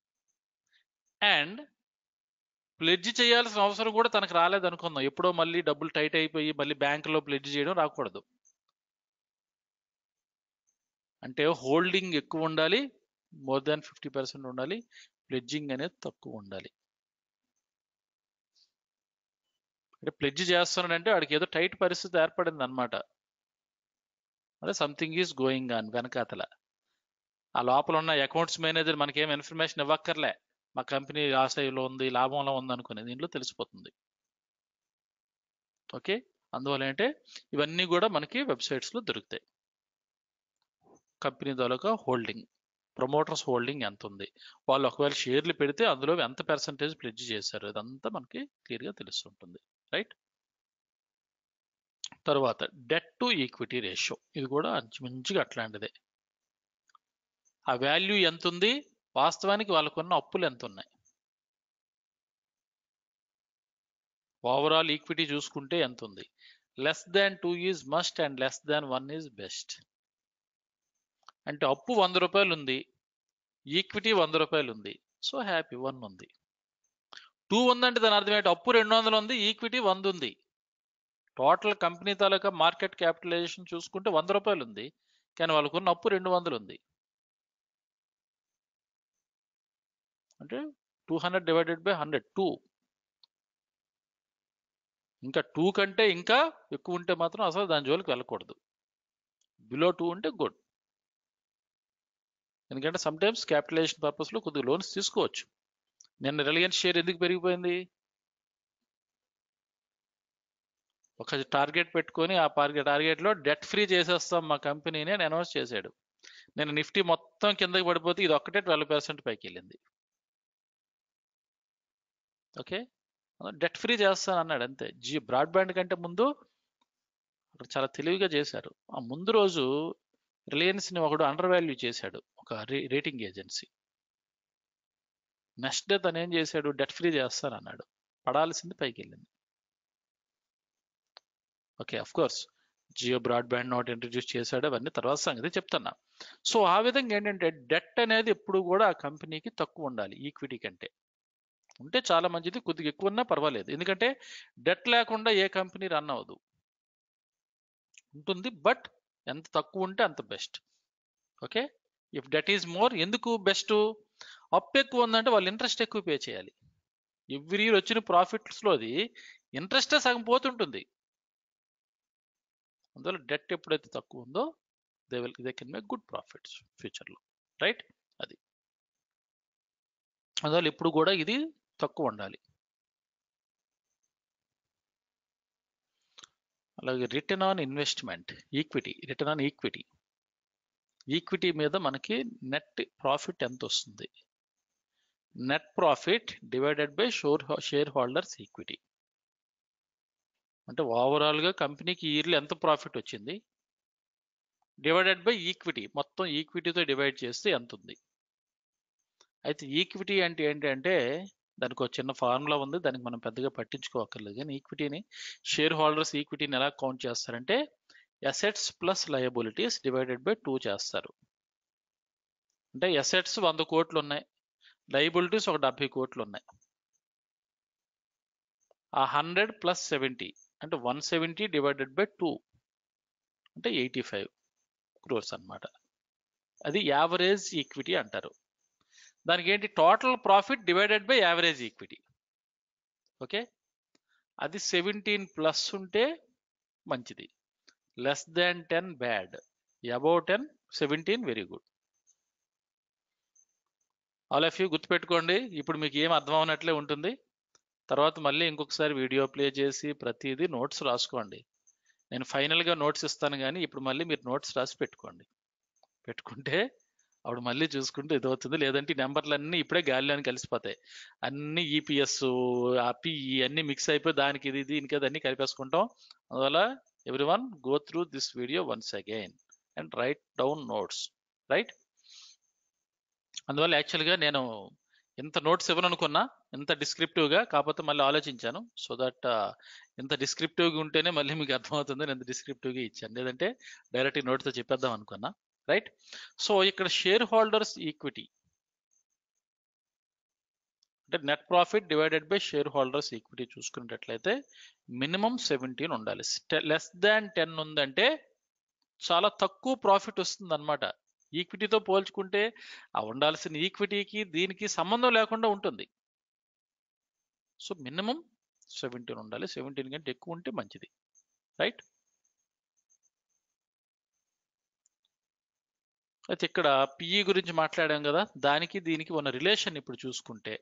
అండ్ ప్లెడ్జ్ చేయాల్సిన అవసరం కూడా తనకు రాలేదు అనుకుందాం ఎప్పుడో మళ్ళీ డబ్బులు టైట్ అయిపోయి మళ్ళీ బ్యాంకులో ప్లెడ్జ్ చేయడం రాకూడదు అంటే హోల్డింగ్ ఎక్కువ ఉండాలి మోర్ దాన్ ఫిఫ్టీ పర్సెంట్ ఉండాలి ప్లెడ్జింగ్ అనేది తక్కువ ఉండాలి అంటే ప్లెడ్జ్ చేస్తున్నాడంటే వాడికి ఏదో టైట్ పరిస్థితి ఏర్పడింది అనమాట అంటే సంథింగ్ ఈజ్ గోయింగ్ ఆన్ వెనకాతల ఆ లోపల ఉన్న అకౌంట్స్ మేనేజర్ మనకేం ఇన్ఫర్మేషన్ ఇవ్వక్కర్లే మా కంపెనీ ఆశయంలో ఉంది లాభంలో ఉంది అనుకునే దీంట్లో తెలిసిపోతుంది ఓకే అందువల్ల ఏంటంటే ఇవన్నీ కూడా మనకి వెబ్సైట్స్లో దొరుకుతాయి కంపెనీ తాలూకా హోల్డింగ్ ప్రమోటర్స్ హోల్డింగ్ ఎంత ఉంది వాళ్ళు ఒకవేళ షేర్లు పెడితే అందులో ఎంత పర్సంటేజ్ ప్లెడ్జ్ చేశారు అదంతా మనకి క్లియర్గా తెలుస్తుంటుంది రైట్ తర్వాత డెట్ టు ఈక్విటీ రేషియో ఇది కూడా మంచిగా అట్లాంటిదే ఆ వాల్యూ ఎంత ఉంది వాస్తవానికి వాళ్ళకున్న అప్పులు ఎంత ఉన్నాయి ఓవరాల్ ఈక్విటీ చూసుకుంటే ఎంత ఉంది less than two is must and less than one is best అంటే అప్పు వంద రూపాయలు ఉంది ఈక్విటీ వంద రూపాయలు ఉంది సో హ్యాపీ వన్ ఉంది టూ ఉందంటే దాని అర్థం ఏంటి అప్పు రెండు వందలు ఉంది ఈక్విటీ వంద ఉంది టోటల్ కంపెనీ తాలూకా మార్కెట్ క్యాపిటలైజేషన్ చూసుకుంటే వంద రూపాయలు ఉంది కానీ వాళ్ళకున్న అప్పు రెండు వందలు ఉంది అంటే two hundred divided by hundred two ఇంకా టూ కంటే ఇంకా ఎక్కువ ఉంటే మాత్రం అసలు దాని జోలికి వెళ్ళకూడదు బిలో టూ ఉంటే గుడ్ ఎందుకంటే సమ్ టైమ్స్ క్యాపిటలైజేషన్ పర్పస్లో కొద్దిగా లోన్స్ తీసుకోవచ్చు నిన్న రిలయన్స్ షేర్ ఎందుకు పెరిగిపోయింది ఒక టార్గెట్ పెట్టుకొని ఆ టార్గెట్లో డెట్ ఫ్రీ చేసేస్తాం మా కంపెనీని అని అనౌన్స్ చేశాడు నేను నిఫ్టీ మొత్తం కిందకి పడిపోతే ఇది ఒక్కటే ట్వెల్వ్ పర్సెంట్ పైకి వెళ్ళింది ఓకే డెట్ ఫ్రీ చేస్తాను అన్నాడు అంతే జీ బ్రాడ్బ్యాండ్ కంటే ముందు అక్కడ చాలా తెలివిగా చేశారు ఆ ముందు రోజు రిలయన్స్ని ఒకడు అండర్ వాల్యూ చేశాడు ఒక రేటింగ్ ఏజెన్సీ నెక్స్ట్ డే తను ఏం చేశాడు డెట్ ఫ్రీ చేస్తాను అన్నాడు పడాల్సింది పైకి వెళ్ళింది okay of course Jio broadband note introduce చేశాడు అవన్నీ తర్వాత సంగతి చెప్తున్నా సో ఆ విధంగా ఏంటంటే డెట్ అనేది ఎప్పుడు కూడా ఆ కంపెనీకి తక్కువ ఉండాలి ఈక్విటీ కంటే ఉంటే చాలా మంచిది కొద్దిగా ఎక్కువ ఉన్నా పర్వాలేదు ఎందుకంటే డెట్ లేకుండా ఏ కంపెనీ రన్ అవ్వదు ఉంటుంది బట్ ఎంత తక్కువ ఉంటే అంత best okay if debt is more ఎందుకు బెస్ట్ అప్ ఎక్కువ ఉందంటే వాళ్ళు ఇంట్రెస్ట్ ఎక్కువ పే చేయాలి ఎవ్రీ ఇయర్ వచ్చిన ప్రాఫిట్స్లోది ఇంట్రెస్టే సగం పోతుంటుంది అందువల్ల డెట్ ఎప్పుడైతే తక్కువ ఉందో they will they can make good profits ఫ్యూచర్లో రైట్ అది అందువల్ల ఇప్పుడు కూడా ఇది తక్కువ ఉండాలి అలాగే return on investment equity return on equity equity మీద మనకి నెట్ ప్రాఫిట్ ఎంత వస్తుంది net profit divided by share share holders equity అంటే ఓవరాల్గా కంపెనీకి ఇయర్లీ ఎంత ప్రాఫిట్ వచ్చింది డివైడెడ్ బై ఈక్విటీ మొత్తం ఈక్విటీతో డివైడ్ చేస్తే ఎంత ఉంది అయితే ఈక్విటీ అంటే ఏంటంటే దానికి ఒక చిన్న ఫార్ములా ఉంది దానికి మనం పెద్దగా పట్టించుకోవక్కర్లేదు కానీ ఈక్విటీని షేర్ హోల్డర్స్ ఈక్విటీని ఎలా కౌంట్ చేస్తారంటే assets plus liabilities divided by two చేస్తారు అంటే అసెట్స్ వంద కోట్లు ఉన్నాయి లయబిలిటీస్ ఒక డెబ్బై కోట్లు ఉన్నాయి ఆ హండ్రెడ్ ప్లస్ సెవెంటీ అంటే one seventy divided by two అంటే ఎయిటీ ఫైవ్ క్రోర్స్ అనమాట అది యావరేజ్ ఈక్విటీ అంటారు దానికి ఏంటి total profit divided by average equity okay అది సెవెంటీన్ ప్లస్ ఉంటే మంచిది less than ten bad above ten seventeen very good all of you గుర్తుపెట్టుకోండి ఇప్పుడు మీకు ఏం అర్థం అవునట్లే ఉంటుంది తర్వాత మళ్ళీ ఇంకొకసారి వీడియో ప్లే చేసి ప్రతిదీ నోట్స్ రాసుకోండి నేను ఫైనల్గా నోట్స్ ఇస్తాను కానీ ఇప్పుడు మళ్ళీ మీరు నోట్స్ రాసి పెట్టుకోండి పెట్టుకుంటే అప్పుడు మళ్ళీ చూసుకుంటే ఇది అవుతుంది లేదంటే ఈ నెంబర్లు అన్నీ ఇప్పుడే గాలిలోని కలిసిపోతాయి అన్ని ఈపీఎస్ పిఈ అన్ని మిక్స్ అయిపోయి దానికి ఇది దీనికి అది అన్ని కలిపేసుకుంటాం అందువల్ల every one go through this video once again and write down notes right అందువల్ల యాక్చువల్గా నేను ఇంత నోట్స్ ఇవ్వననుకున్నా ఇంత డిస్క్రిప్టివ్గా కాకపోతే మళ్ళీ ఆలోచించాను సో దట్ ఇంత డిస్క్రిప్టివ్గా ఉంటేనే మళ్ళీ మీకు అర్థమవుతుంది నేను ఇంత డిస్క్రిప్టివ్గా ఇచ్చాను లేదంటే డైరెక్ట్ నోట్తో చెప్పేద్దాం అనుకున్నా రైట్ సో ఇక్కడ షేర్ హోల్డర్స్ ఈక్విటీ అంటే net profit divided by share holders equity చూసుకున్నట్లయితే మినిమం సెవెంటీన్ ఉండాలి లెస్ దాన్ టెన్ ఉందంటే చాలా తక్కువ ప్రాఫిట్ వస్తుంది అనమాట ఈక్విటీతో పోల్చుకుంటే ఆ ఉండాల్సిన ఈక్విటీకి దీనికి సంబంధం లేకుండా ఉంటుంది సో మినిమం సెవెంటీన్ ఉండాలి సెవెంటీన్ కంటే ఎక్కువ ఉంటే మంచిది రైట్ అయితే ఇక్కడ పిఈ గురించి మాట్లాడాం కదా దానికి దీనికి ఉన్న రిలేషన్ ఇప్పుడు చూసుకుంటే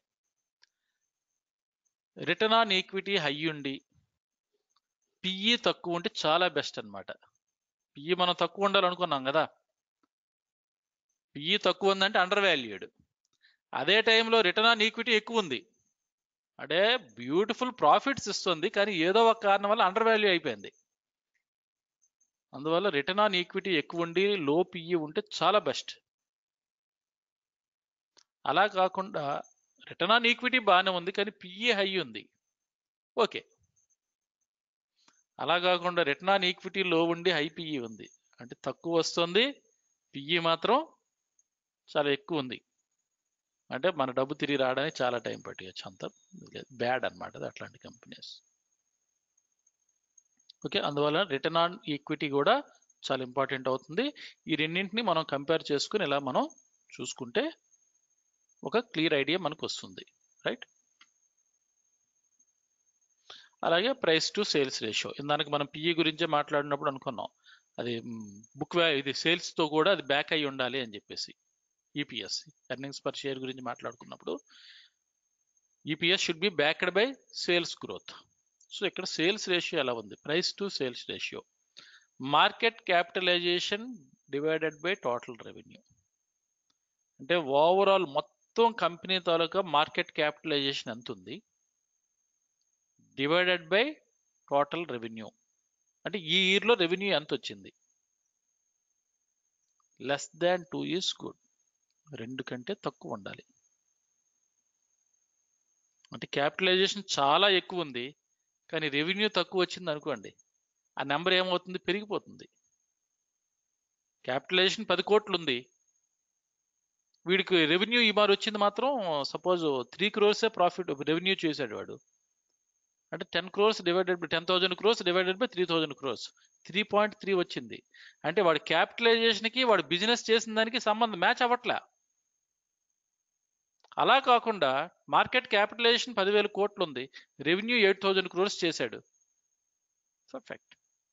రిటర్న్ ఆన్ ఈక్విటీ హై ఉండి పిఈ తక్కువ ఉంటే చాలా బెస్ట్ అన్నమాట పిఈ మనం తక్కువ ఉండాలనుకున్నాం కదా పిఈ తక్కువ ఉందంటే అండర్ వాల్యూడ్ అదే టైంలో రిటర్న్ ఆన్ ఈక్విటీ ఎక్కువ ఉంది అంటే బ్యూటిఫుల్ ప్రాఫిట్స్ ఇస్తుంది కానీ ఏదో ఒక కారణం వల్ల అండర్ వాల్యూ అయిపోయింది అందువల్ల రిటర్న్ ఆన్ ఈక్విటీ ఎక్కువ ఉండి లో పిఈ ఉంటే చాలా బెస్ట్ అలా కాకుండా రిటర్న్ ఆన్ ఈక్విటీ బాగానే ఉంది కానీ పిఈ హై ఉంది ఓకే అలా కాకుండా రిటర్న్ ఆన్ ఈక్విటీ లో ఉండి హై పిఈ ఉంది అంటే తక్కువ వస్తుంది పిఈ మాత్రం చాలా ఎక్కువ ఉంది అంటే మన డబ్బు తిరిగి రావడానికి చాలా టైం పట్టవచ్చు అంత బ్యాడ్ అనమాట అది అట్లాంటి కంపెనీస్ ఓకే అందువల్ల రిటర్న్ ఆన్ ఈక్విటీ కూడా చాలా ఇంపార్టెంట్ అవుతుంది ఈ రెండింటిని మనం కంపేర్ చేసుకుని ఇలా మనం చూసుకుంటే ఒక క్లియర్ ఐడియా మనకు వస్తుంది రైట్ అలాగే ప్రైస్ టు సేల్స్ రేషియో ఇందానికి మనం పిఈ గురించే మాట్లాడినప్పుడు అనుకున్నాం అది బుక్ ఇది సేల్స్తో కూడా అది బ్యాక్ అయి ఉండాలి అని చెప్పేసి ఈపీఎస్ ఎర్నింగ్స్ పర్ షేర్ గురించి మాట్లాడుకున్నప్పుడు EPS should be backed by sales growth so ఇక్కడ సేల్స్ రేషియో ఎలా ఉంది price to sales ratio market capitalization divided by total revenue అంటే ఓవరాల్ మొత్తం కంపెనీ తాలూకా మార్కెట్ క్యాపిటలైజేషన్ ఎంత ఉంది డివైడెడ్ బై టోటల్ రెవెన్యూ అంటే ఈ ఇయర్లో రెవెన్యూ ఎంత వచ్చింది less than two is good రెండు కంటే తక్కువ ఉండాలి అంటే క్యాపిటలైజేషన్ చాలా ఎక్కువ ఉంది కానీ రెవెన్యూ తక్కువ వచ్చింది అనుకోండి ఆ నెంబర్ ఏమవుతుంది పెరిగిపోతుంది క్యాపిటలైజేషన్ పది కోట్లు ఉంది వీడికి రెవెన్యూ ఈ మారు వచ్చింది మాత్రం సపోజ్ త్రీ క్రోర్సే ప్రాఫిట్ రెవెన్యూ చేశాడు వాడు అంటే ten crores divided by ten thousand crores divided by three thousand crores three point three వచ్చింది అంటే వాడి క్యాపిటలైజేషన్కి వాడు బిజినెస్ చేసిన దానికి సంబంధం మ్యాచ్ అవ్వట్లే అలా కాకుండా మార్కెట్ క్యాపిటలైజేషన్ పదివేల కోట్లు ఉంది రెవెన్యూ ఎయిట్ థౌజండ్ క్రోర్స్ చేశాడు పర్ఫెక్ట్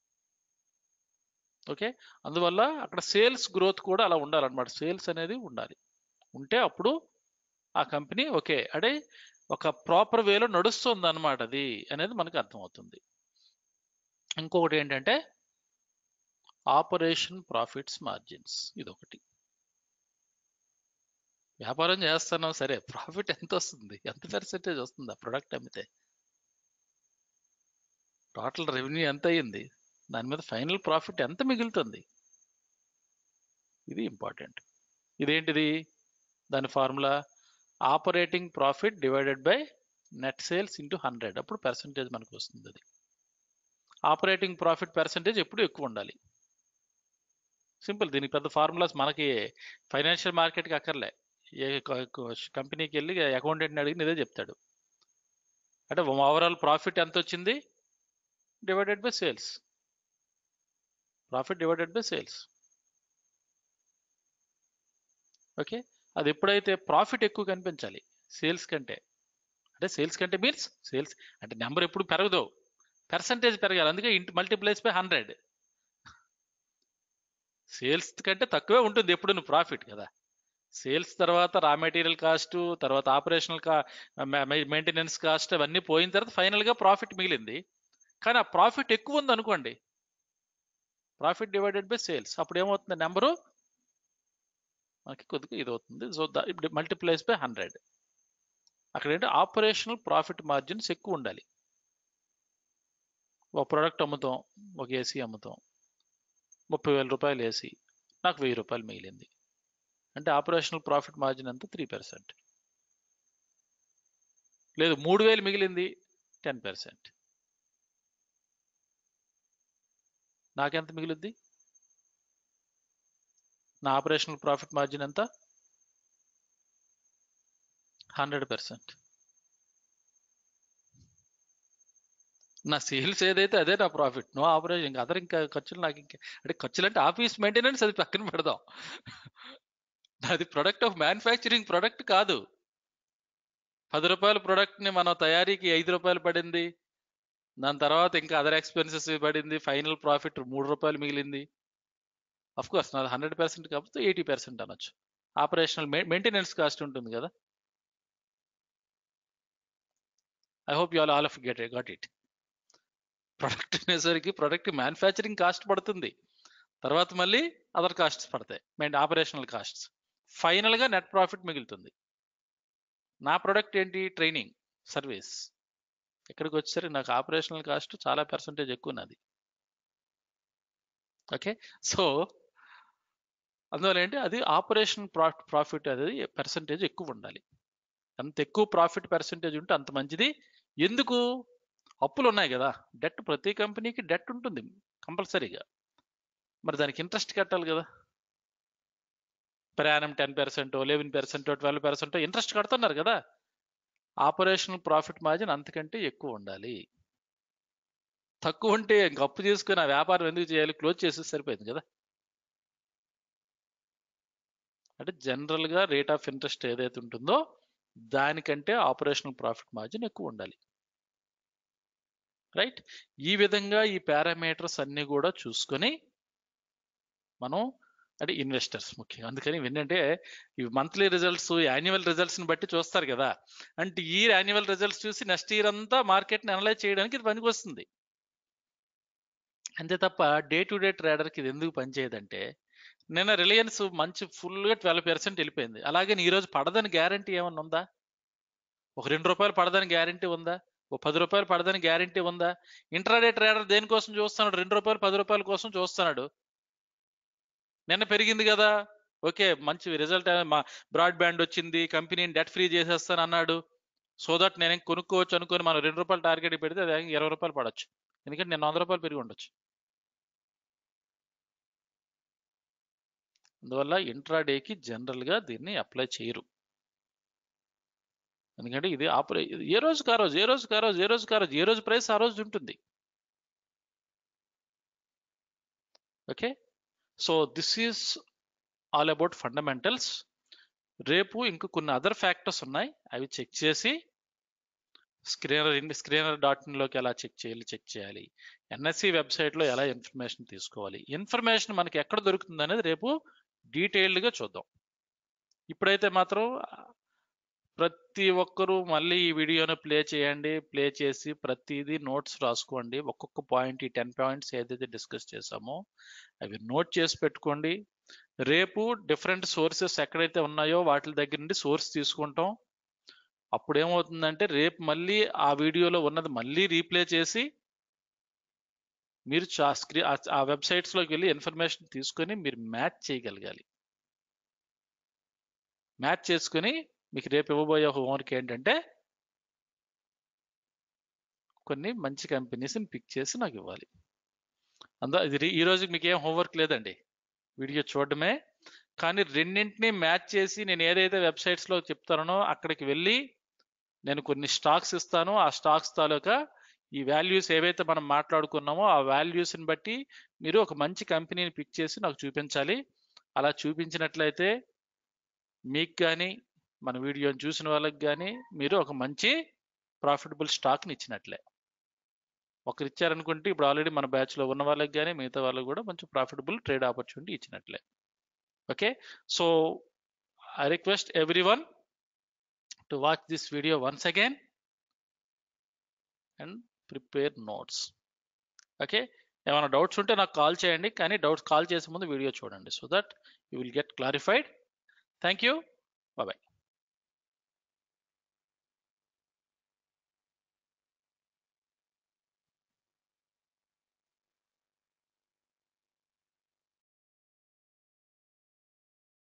ఓకే అందువల్ల అక్కడ సేల్స్ గ్రోత్ కూడా అలా ఉండాలన్నమాట సేల్స్ అనేది ఉండాలి ఉంటే అప్పుడు ఆ కంపెనీ ఓకే అంటే ఒక ప్రాపర్ వేలో నడుస్తుంది అనమాట అది అనేది మనకు అర్థమవుతుంది ఇంకొకటి ఏంటంటే ఆపరేషన్ ప్రాఫిట్స్ మార్జిన్స్ ఇదొకటి వ్యాపారం చేస్తున్నాం సరే ప్రాఫిట్ ఎంత వస్తుంది ఎంత పర్సెంటేజ్ వస్తుంది ఆ ప్రొడక్ట్ అమ్మితే టోటల్ రెవెన్యూ ఎంత అయ్యింది దాని మీద ఫైనల్ ప్రాఫిట్ ఎంత మిగులుతుంది ఇది ఇంపార్టెంట్ ఇదేంటిది దాని formula operating profit divided by net sales into hundred అప్పుడు పర్సంటేజ్ మనకు వస్తుంది అది ఆపరేటింగ్ ప్రాఫిట్ పర్సంటేజ్ ఎప్పుడు ఎక్కువ ఉండాలి సింపుల్ దీనికి పెద్ద ఫార్ములాస్ మనకి ఫైనాన్షియల్ మార్కెట్కి అక్కర్లే ఏ కంపెనీకి వెళ్ళి అకౌంటెంట్ని అడిగి ఇదే చెప్తాడు అంటే ఓవరాల్ ప్రాఫిట్ ఎంత వచ్చింది divided by sales profit divided by sales okay అది ఎప్పుడైతే ప్రాఫిట్ ఎక్కువ కనిపించాలి సేల్స్ కంటే అంటే సేల్స్ కంటే మీన్స్ సేల్స్ అంటే నెంబర్ ఎప్పుడు పెరగదు పర్సంటేజ్ పెరగాలి అందుకే ఇంటి మల్టీప్లైస్ బై హండ్రెడ్ సేల్స్ కంటే తక్కువే ఉంటుంది ఎప్పుడు ప్రాఫిట్ కదా సేల్స్ తర్వాత రా మెటీరియల్ కాస్ట్ తర్వాత ఆపరేషనల్ కా మెయింటెనెన్స్ కాస్ట్ అవన్నీ పోయిన తర్వాత ఫైనల్గా ప్రాఫిట్ మిగిలింది కానీ ఆ ప్రాఫిట్ ఎక్కువ ఉంది అనుకోండి ప్రాఫిట్ డివైడెడ్ బై సేల్స్ అప్పుడు ఏమవుతుంది నెంబరు మనకి కొద్దిగా ఇది అవుతుంది సో ఇప్పుడు మల్టిప్లైస్ బై హండ్రెడ్ అక్కడ ఏంటి ఆపరేషనల్ ప్రాఫిట్ మార్జిన్స్ ఎక్కువ ఉండాలి ఒక ప్రోడక్ట్ అమ్ముతాం ఒక ఏసీ అమ్ముతాం ముప్పై వేల రూపాయలు ఏసీ నాకు వెయ్యి రూపాయలు మిగిలింది అంటే ఆపరేషనల్ ప్రాఫిట్ మార్జిన్ అంతా త్రీ పర్సెంట్ లేదు మూడు వేలు మిగిలింది టెన్ పర్సెంట్ నాకెంత మిగిలింది నా ఆపరేషనల్ ప్రాఫిట్ మార్జిన్ ఎంత హండ్రెడ్ పర్సెంట్ నా సేల్స్ ఏదైతే అదే నా ప్రాఫిట్ నో ఆపరేషన్ ఇంకా అదర్ ఇంకా ఖర్చులు నాకు ఇంకా అంటే ఖర్చులు అంటే ఆఫీస్ మెయింటెనెన్స్ అది పక్కన పెడదాం అది ప్రొడక్ట్ ఆఫ్ మ్యానుఫ్యాక్చరింగ్ ప్రొడక్ట్ కాదు పది రూపాయల ప్రోడక్ట్ని మనం తయారీకి ఐదు రూపాయలు పడింది దాని తర్వాత ఇంకా అదర్ ఎక్స్పెన్సెస్ పడింది ఫైనల్ ప్రాఫిట్ మూడు రూపాయలు మిగిలింది అఫ్ కోర్స్ నాది హండ్రెడ్ పర్సెంట్ కాకపోతే ఎయిటీ పర్సెంట్ అనొచ్చు ఆపరేషనల్ మెయింటెనెన్స్ కాస్ట్ ఉంటుంది కదా I hope you all all of get got it product అనేసరికి ప్రొడక్ట్ మ్యానుఫ్యాక్చరింగ్ కాస్ట్ పడుతుంది తర్వాత మళ్ళీ అదర్ కాస్ట్స్ పడతాయి మెయిన్ ఆపరేషనల్ కాస్ట్స్ ఫైనల్గా నెట్ ప్రాఫిట్ మిగులుతుంది నా ప్రొడక్ట్ ఏంటి ట్రైనింగ్ సర్వీస్ ఇక్కడికి వచ్చేసరికి నాకు ఆపరేషనల్ కాస్ట్ చాలా పర్సంటేజ్ ఎక్కువ ఉన్నది ఓకే సో అందువల్ల ఏంటి అది ఆపరేషన్ ప్రాఫిట్ అనేది పర్సంటేజ్ ఎక్కువ ఉండాలి అంత ఎక్కువ ప్రాఫిట్ పర్సంటేజ్ ఉంటే అంత మంచిది ఎందుకు అప్పులు ఉన్నాయి కదా డెట్ ప్రతి కంపెనీకి డెట్ ఉంటుంది కంపల్సరీగా మరి దానికి ఇంట్రెస్ట్ కట్టాలి కదా ప్రయాణం ten percent eleven percent twelve percent interest కడుతున్నారు కదా ఆపరేషనల్ ప్రాఫిట్ మార్జిన్ అంతకంటే ఎక్కువ ఉండాలి తక్కువ ఉంటే ఇంక అప్పు చేసుకుని ఆ వ్యాపారం ఎందుకు చేయాలి క్లోజ్ చేసి సరిపోయింది కదా అంటే జనరల్గా రేట్ ఆఫ్ ఇంట్రెస్ట్ ఏదైతే ఉంటుందో దానికంటే ఆపరేషనల్ ప్రాఫిట్ మార్జిన్ ఎక్కువ ఉండాలి రైట్ ఈ విధంగా ఈ పారామీటర్స్ అన్ని కూడా చూసుకొని మనం అంటే ఇన్వెస్టర్స్ ముఖ్యంగా అందుకని ఏంటంటే ఇవి మంత్లీ రిజల్ట్స్ యాన్యువల్ రిజల్ట్స్ని బట్టి చూస్తారు కదా అంటే ఈ యాన్యువల్ రిజల్ట్స్ చూసి నెక్స్ట్ ఇయర్ అంతా మార్కెట్ని అనలైజ్ చేయడానికి ఇది పనికి వస్తుంది అంతే తప్ప డే టు డే ట్రేడర్కి ఇది ఎందుకు పనిచేయదంటే నిన్న రిలయన్స్ మంచి ఫుల్గా ట్వెల్వ్ పర్సెంట్ వెళ్ళిపోయింది అలాగే ఈ రోజు పడదని గ్యారంటీ ఏమన్నా ఉందా ఒక రెండు రూపాయలు పడదని గ్యారంటీ ఉందా ఓ పది రూపాయలు పడదని గ్యారంటీ ఉందా ఇంట్రాడే ట్రేడర్ దేనికోసం చూస్తున్నాడు రెండు రూపాయలు పది రూపాయల కోసం చూస్తున్నాడు నిన్న పెరిగింది కదా ఓకే మంచి రిజల్ట్ మా బ్రాడ్బ్యాండ్ వచ్చింది కంపెనీని డెట్ ఫ్రీ చేసేస్తాను అన్నాడు సో దట్ నేను కొనుక్కోవచ్చు అనుకుని మనం రెండు రూపాయలు టార్గెట్ పెడితే అది ఇరవై రూపాయలు పడవచ్చు ఎందుకంటే నేను వంద రూపాయలు పెరిగి ఉండొచ్చు అందువల్ల ఇంట్రాడేకి జనరల్గా దీన్ని అప్లై చేయరు ఎందుకంటే ఇది ఆపరే ఏ రోజు కా రోజు ఏ రోజు కా రోజు ఏ రోజు కా రోజు ఏ రోజు ప్రైస్ ఆ రోజు ఉంటుంది okay so this is all about fundamentals రేపు ఇంక కొన్ని అదర్ ఫ్యాక్టర్స్ ఉన్నాయి అవి చెక్ చేసి స్క్రీనర్ స్క్రీనర్ డాట్ ఇన్లోకి ఎలా చెక్ చేయాలి చెక్ చేయాలి ఎన్ఎస్సి వెబ్సైట్లో ఎలా ఇన్ఫర్మేషన్ తీసుకోవాలి ఇన్ఫర్మేషన్ మనకి ఎక్కడ దొరుకుతుంది అనేది రేపు డీటెయిల్డ్గా చూద్దాం ఇప్పుడైతే మాత్రం ప్రతి ఒక్కరూ మళ్ళీ ఈ వీడియోను ప్లే చేయండి ప్లే చేసి ప్రతిదీ నోట్స్ రాసుకోండి ఒక్కొక్క పాయింట్ ఈ టెన్ పాయింట్స్ ఏదైతే డిస్కస్ చేసామో అవి నోట్ చేసి పెట్టుకోండి రేపు డిఫరెంట్ సోర్సెస్ ఎక్కడైతే ఉన్నాయో వాటి దగ్గర నుండి సోర్స్ తీసుకుంటాం అప్పుడు ఏమవుతుందంటే రేపు మళ్ళీ ఆ వీడియోలో ఉన్నది మళ్ళీ రీప్లే చేసి మీరు స్క్రీ ఆ వెబ్సైట్స్లోకి వెళ్ళి ఇన్ఫర్మేషన్ తీసుకొని మీరు మ్యాచ్ చేయగలగాలి మ్యాచ్ చేసుకొని మీకు రేపు ఇవ్వబోయే హోంవర్క్ ఏంటంటే కొన్ని మంచి కంపెనీస్ని పిక్ చేసి నాకు ఇవ్వాలి అందా ఇది రీ- ఈ రోజు మీకు ఏం హోంవర్క్ లేదండి వీడియో చూడడమే కానీ రెండింటిని మ్యాచ్ చేసి నేను ఏదైతే వెబ్సైట్స్లో చెప్తానో అక్కడికి వెళ్ళి నేను కొన్ని స్టాక్స్ ఇస్తాను ఆ స్టాక్స్ తాలూకా ఈ వాల్యూస్ ఏవైతే మనం మాట్లాడుకున్నామో ఆ వాల్యూస్ని బట్టి మీరు ఒక మంచి కంపెనీని పిక్ చేసి నాకు చూపించాలి అలా చూపించినట్లయితే మీకు కానీ మన వీడియోని చూసిన వాళ్ళకి కానీ మీరు ఒక మంచి ప్రాఫిటబుల్ స్టాక్ని ఇచ్చినట్లే ఒకరు ఇచ్చారనుకుంటే ఇప్పుడు ఆల్రెడీ మన బ్యాచ్లో ఉన్న వాళ్ళకి కానీ మిగతా వాళ్ళకి కూడా మంచి ప్రాఫిటబుల్ ట్రేడ్ ఆపర్చునిటీ ఇచ్చినట్లే okay so I request every one to watch this video once again and prepare notes okay ఏమైనా డౌట్స్ ఉంటే నాకు కాల్ చేయండి కానీ డౌట్స్ కాల్ చేసే ముందు వీడియో చూడండి so that you will get clarified thank you bye